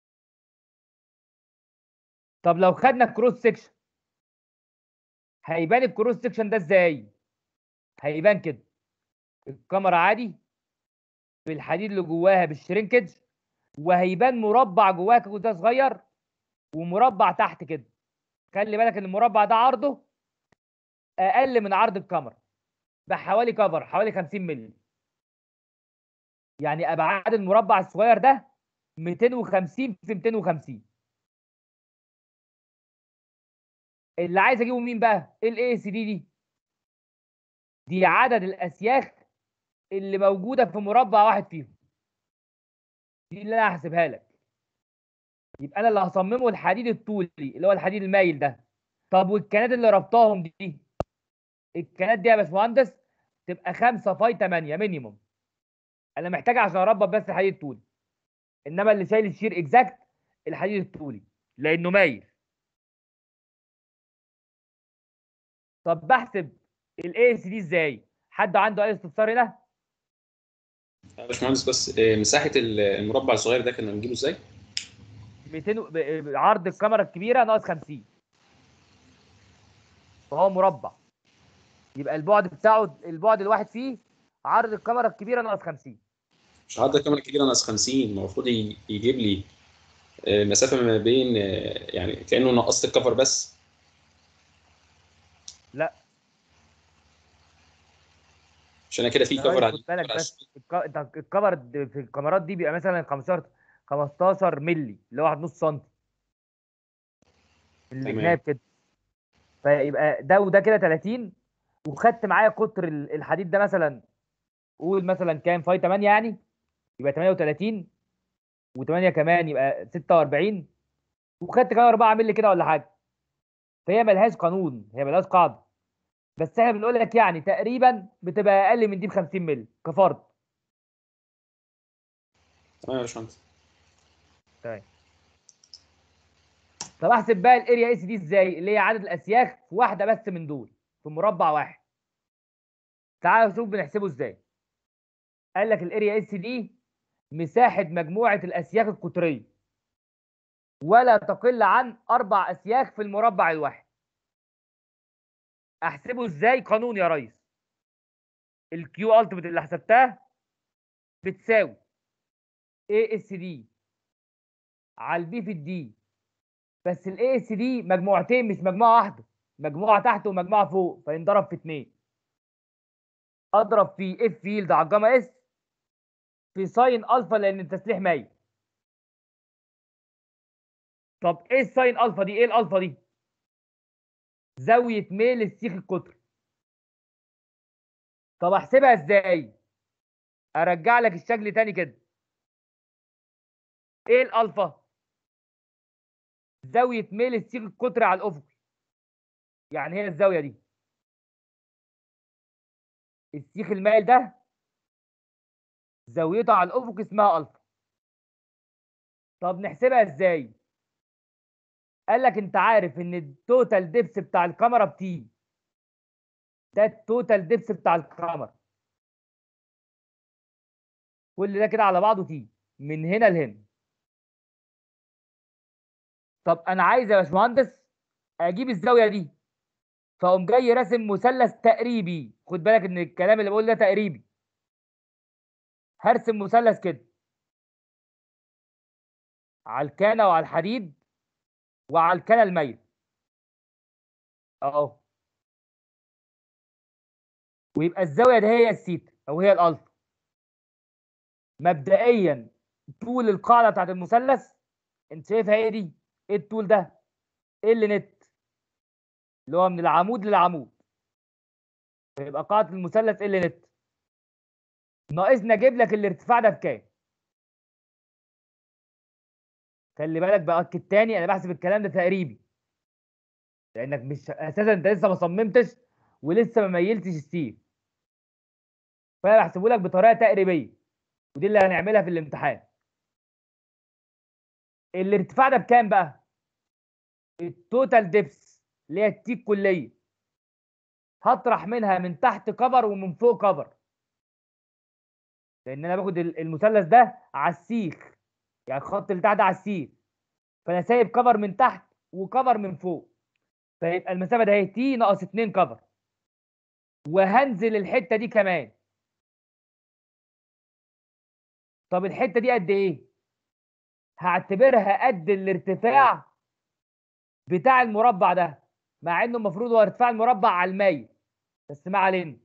Speaker 1: طب لو خدنا كروس سيكشن هيبان الكروس سيكشن ده ازاي هيبان كده الكاميرا عادي بالحديد اللي جواها بالشرينكج وهيبان مربع جواه كده صغير ومربع تحت كده خلي بالك ان المربع ده عرضه اقل من عرض الكاميرا بحوالي كفر حوالي 50 مللي يعني ابعاد المربع الصغير ده 250 في 250 اللي عايز اجيبه مين بقى الاي سي دي دي دي عدد الاسياخ اللي موجوده في مربع واحد فيهم دي اللي انا هحسبها لك يبقى انا اللي هصممه الحديد الطولي اللي هو الحديد المايل ده طب والكنات اللي ربطاهم دي الكنات دي يا باشمهندس تبقى 5 فاي 8 مينيموم انا محتاج عشان اربط بس الحديد الطولي انما اللي شايل الشير اكزاكت الحديد الطولي لانه مايل طب بحسب الاي اس دي ازاي حد عنده اي استفسار هنا
Speaker 3: يا باشمهندس بس آه، مساحه المربع الصغير ده كنا بنجيبه ازاي؟
Speaker 1: 200 و- ب- ب- عرض الكاميرا الكبيره ناقص 50 فهو مربع يبقى البعد بتاعه البعد الواحد فيه عرض الكاميرا الكبيره ناقص 50
Speaker 3: مش عرض الكاميرا الكبيره ناقص 50 المفروض ي- يجيب لي آه، مسافه ما بين آه، يعني كانه نقصت الكفر بس
Speaker 1: لا
Speaker 3: عشان أنا كده في
Speaker 1: يا
Speaker 3: كفر
Speaker 1: راجل
Speaker 3: على
Speaker 1: خد بالك بس الك- انت الكفر د- في الكاميرات دي بيبقى مثلا 15 15 مللي اللي هو واحد نص سم الجناب كده فيبقى ده وده كده 30 وخدت معايا قطر ال- الحديد ده مثلا قول مثلا كام فاي 8 يعني يبقى 38 و8 كمان يبقى 46 وخدت كمان 4 مللي كده ولا حاجه فهي ملهاش قانون هي ملهاش قاعده بس احنا بنقول لك يعني تقريبا بتبقى اقل من دي ب 50 مللي كفرد
Speaker 3: تمام يا باشمهندس
Speaker 1: تمام طب احسب بقى الاريا اس دي ازاي اللي هي عدد الاسياخ في واحده بس من دول في مربع واحد تعالوا نشوف بنحسبه ازاي قال لك الاريا اس دي مساحه مجموعه الاسياخ القطريه ولا تقل عن اربع اسياخ في المربع الواحد احسبه ازاي قانون يا ريس الكيو التيميت اللي حسبتها بتساوي اي اس دي على البي في الدي بس الاي اس دي مجموعتين مش مجموعه واحده مجموعه تحت ومجموعه فوق فينضرب في اتنين اضرب في اف فيلد على الجاما اس في ساين الفا لان التسليح مايل طب ايه الساين الفا دي ايه الالفا دي زاويه ميل السيخ القطري طب احسبها ازاي ارجع لك الشكل تاني كده ايه الالفا زاويه ميل السيخ القطري على الافق يعني هي الزاويه دي السيخ المائل ده زاويته على الافق اسمها الفا طب نحسبها ازاي قال لك انت عارف ان التوتال ديبس بتاع الكاميرا بتي ده التوتال ديبس بتاع الكاميرا كل ده كده على بعضه تي من هنا لهنا طب انا عايز يا باشمهندس اجيب الزاويه دي فاقوم جاي راسم مثلث تقريبي خد بالك ان الكلام اللي بقول ده تقريبي هرسم مثلث كده على الكانه وعلى الحديد وعلى الكانه الميل اهو ويبقى الزاويه دي هي السيتا او هي الالفا مبدئيا طول القاعده بتاعت المثلث انت شايفها ايه دي ايه الطول ده ال نت اللي هو من العمود للعمود فيبقى قاعده المثلث ال نت ناقصنا اجيب لك الارتفاع ده بكام خلي بالك باكد تاني انا بحسب الكلام ده تقريبي لانك مش اساسا انت لسه ما صممتش ولسه ما ميلتش السيف فانا بحسبه لك بطريقه تقريبيه ودي اللي هنعملها في الامتحان الارتفاع ده بكام بقى التوتال ديبس اللي هي التي الكليه هطرح منها من تحت كفر ومن فوق كفر لان انا باخد ال- المثلث ده على السيخ يعني الخط اللي تحت ده على السيخ فانا سايب كفر من تحت وكفر من فوق فيبقى المسافه ده هي تي ناقص 2 كفر وهنزل الحته دي كمان طب الحته دي قد ايه هعتبرها قد الارتفاع بتاع المربع ده مع انه المفروض هو ارتفاع المربع على الميل بس ما علينا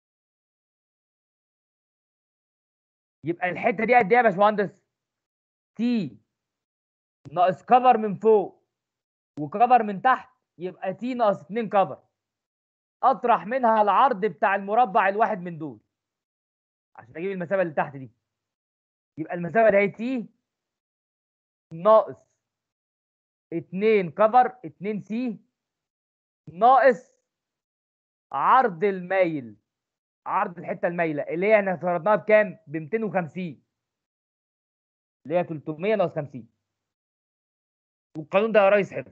Speaker 1: يبقى الحته دي قد ايه يا باشمهندس تي ناقص كفر من فوق وكفر من تحت يبقى تي ناقص 2 كفر اطرح منها العرض بتاع المربع الواحد من دول عشان اجيب المسافه اللي تحت دي يبقى المسافه دي هي تي ناقص 2 كفر 2 سي ناقص عرض المايل عرض الحته المايله اللي هي احنا فرضناها بكام؟ ب 250 اللي هي 300 ناقص 50 والقانون ده يا ريس حفظ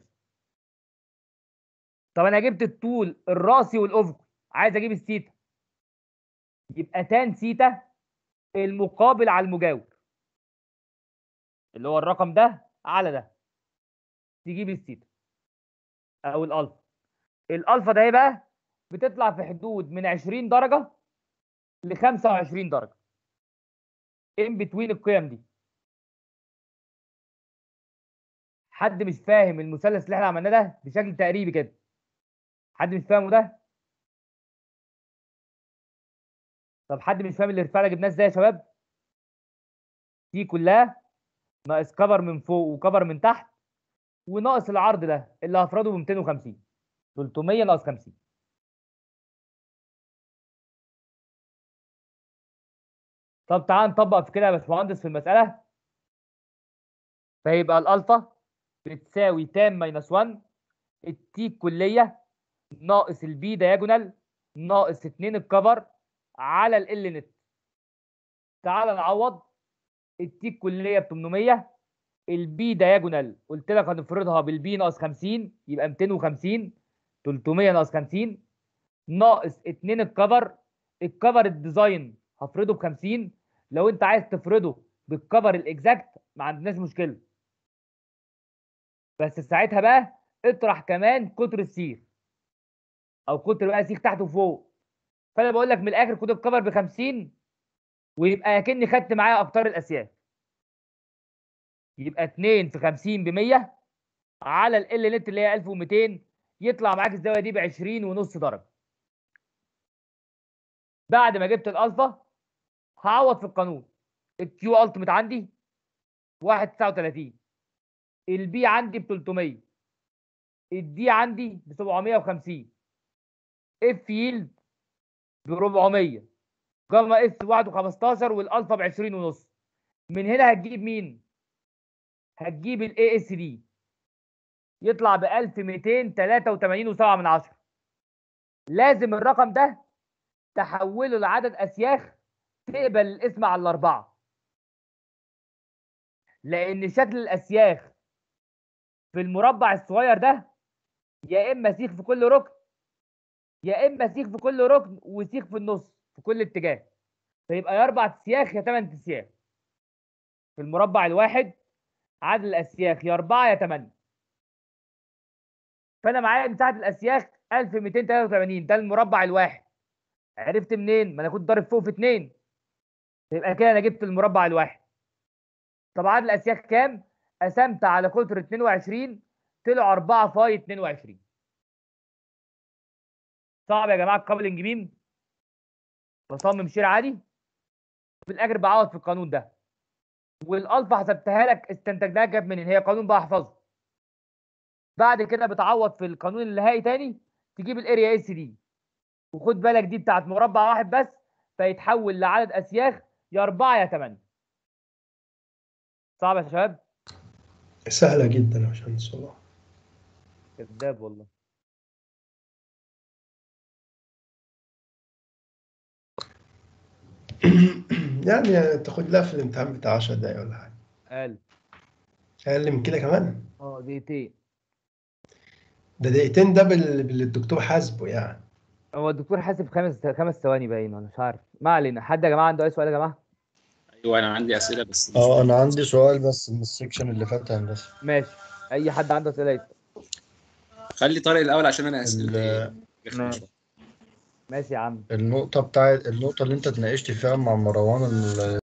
Speaker 1: طب انا جبت الطول الراسي والافقي عايز اجيب السيتا يبقى تان سيتا المقابل على المجاور اللي هو الرقم ده على ده تجيب السيتا او الالفا الالفا ده ايه بقى بتطلع في حدود من 20 درجه ل 25 درجه ان بتوين القيم دي حد مش فاهم المثلث اللي احنا عملناه ده بشكل تقريبي كده حد مش فاهمه ده طب حد مش فاهم الارتفاع ده جبناه ازاي يا شباب دي كلها ناقص كفر من فوق وكفر من تحت وناقص العرض ده اللي هفرضه ب 250 300 ناقص 50 طب تعال نطبق في كده يا باشمهندس في المساله فيبقى الالفا بتساوي تان ماينس 1 التي الكليه ناقص البي دايجونال ناقص 2 الكفر على ال نت تعال نعوض التي الكليه ب 800 البي دايجونال قلت لك هنفرضها بالبي ناقص 50 يبقى 250 300 ناقص 50 ناقص 2 الكفر الكفر الديزاين هفرضه ب 50 لو انت عايز تفرضه بالكفر الاكزاكت ما عندناش مشكله بس ساعتها بقى اطرح كمان قطر السيخ او قطر بقى سيخ تحت وفوق فانا بقول لك من الاخر خد الكفر ب 50 ويبقى اكني خدت معايا اقطار الاسياف يبقى 2 في 50 ب 100 على ال نت اللي هي 1200 يطلع معاك الزاويه دي ب 20 ونص درجه بعد ما جبت الالفا هعوض في القانون الكيو التيميت عندي 1.39 البي عندي ب 300 الدي عندي ب 750 اف يلد ب 400 جاما اس 1 و15 والالفا ب 20 ونص من هنا هتجيب مين؟ هتجيب الاي اس دي يطلع ب 1283 و7 من عشرة لازم الرقم ده تحوله لعدد اسياخ تقبل الاسم على الاربعه لان شكل الاسياخ في المربع الصغير ده يا اما سيخ في كل ركن يا اما سيخ في كل ركن وسيخ في النص في كل اتجاه فيبقى يا اربع سياخ يا ثمان اسياخ في المربع الواحد عدد الاسياخ يا اربعه يا ثمانيه فانا معايا مساحه الاسياخ 1283 ده المربع الواحد عرفت منين؟ ما انا كنت ضارب فوق في اتنين يبقى كده انا جبت المربع الواحد طب عدد الاسياخ كام؟ قسمت على قطر 22 طلعوا 4 فاي 22 صعب يا جماعه الكابلنج بيم بصمم شير عادي في الاخر بعوض في القانون ده والالفا حسبتها لك استنتجناها جاب منين هي قانون بقى احفظه بعد كده بتعوض في القانون النهائي تاني تجيب الاريا اس دي وخد بالك دي بتاعت مربع واحد بس فيتحول لعدد اسياخ يا اربعه يا ثمانيه صعب يا شباب
Speaker 5: سهلة جدا يا باشمهندس والله
Speaker 1: كذاب والله
Speaker 5: يعني تاخد لها في الامتحان بتاع 10 دقايق ولا حاجة
Speaker 1: قال
Speaker 5: أقل من كده كمان
Speaker 1: اه دقيقتين
Speaker 5: ده دقيقتين ده بال- باللي الدكتور حاسبه يعني
Speaker 1: هو الدكتور حاسب خمس خمس ثواني باين ولا مش عارف ما علينا حد يا جماعه عنده اي سؤال يا جماعه
Speaker 3: ايوه انا عندي اسئله بس مش
Speaker 2: اه انا عندي سؤال بس من السكشن اللي فات يا هندسه
Speaker 1: ماشي اي حد عنده اسئله يسأل.
Speaker 3: خلي طارق الاول عشان انا
Speaker 2: ال-
Speaker 3: اسئلتي رخمة
Speaker 1: ماشي.
Speaker 3: شوية.
Speaker 1: ماشي يا عم
Speaker 2: النقطة بتاعت النقطة اللي انت اتناقشت فيها مع مروان ال-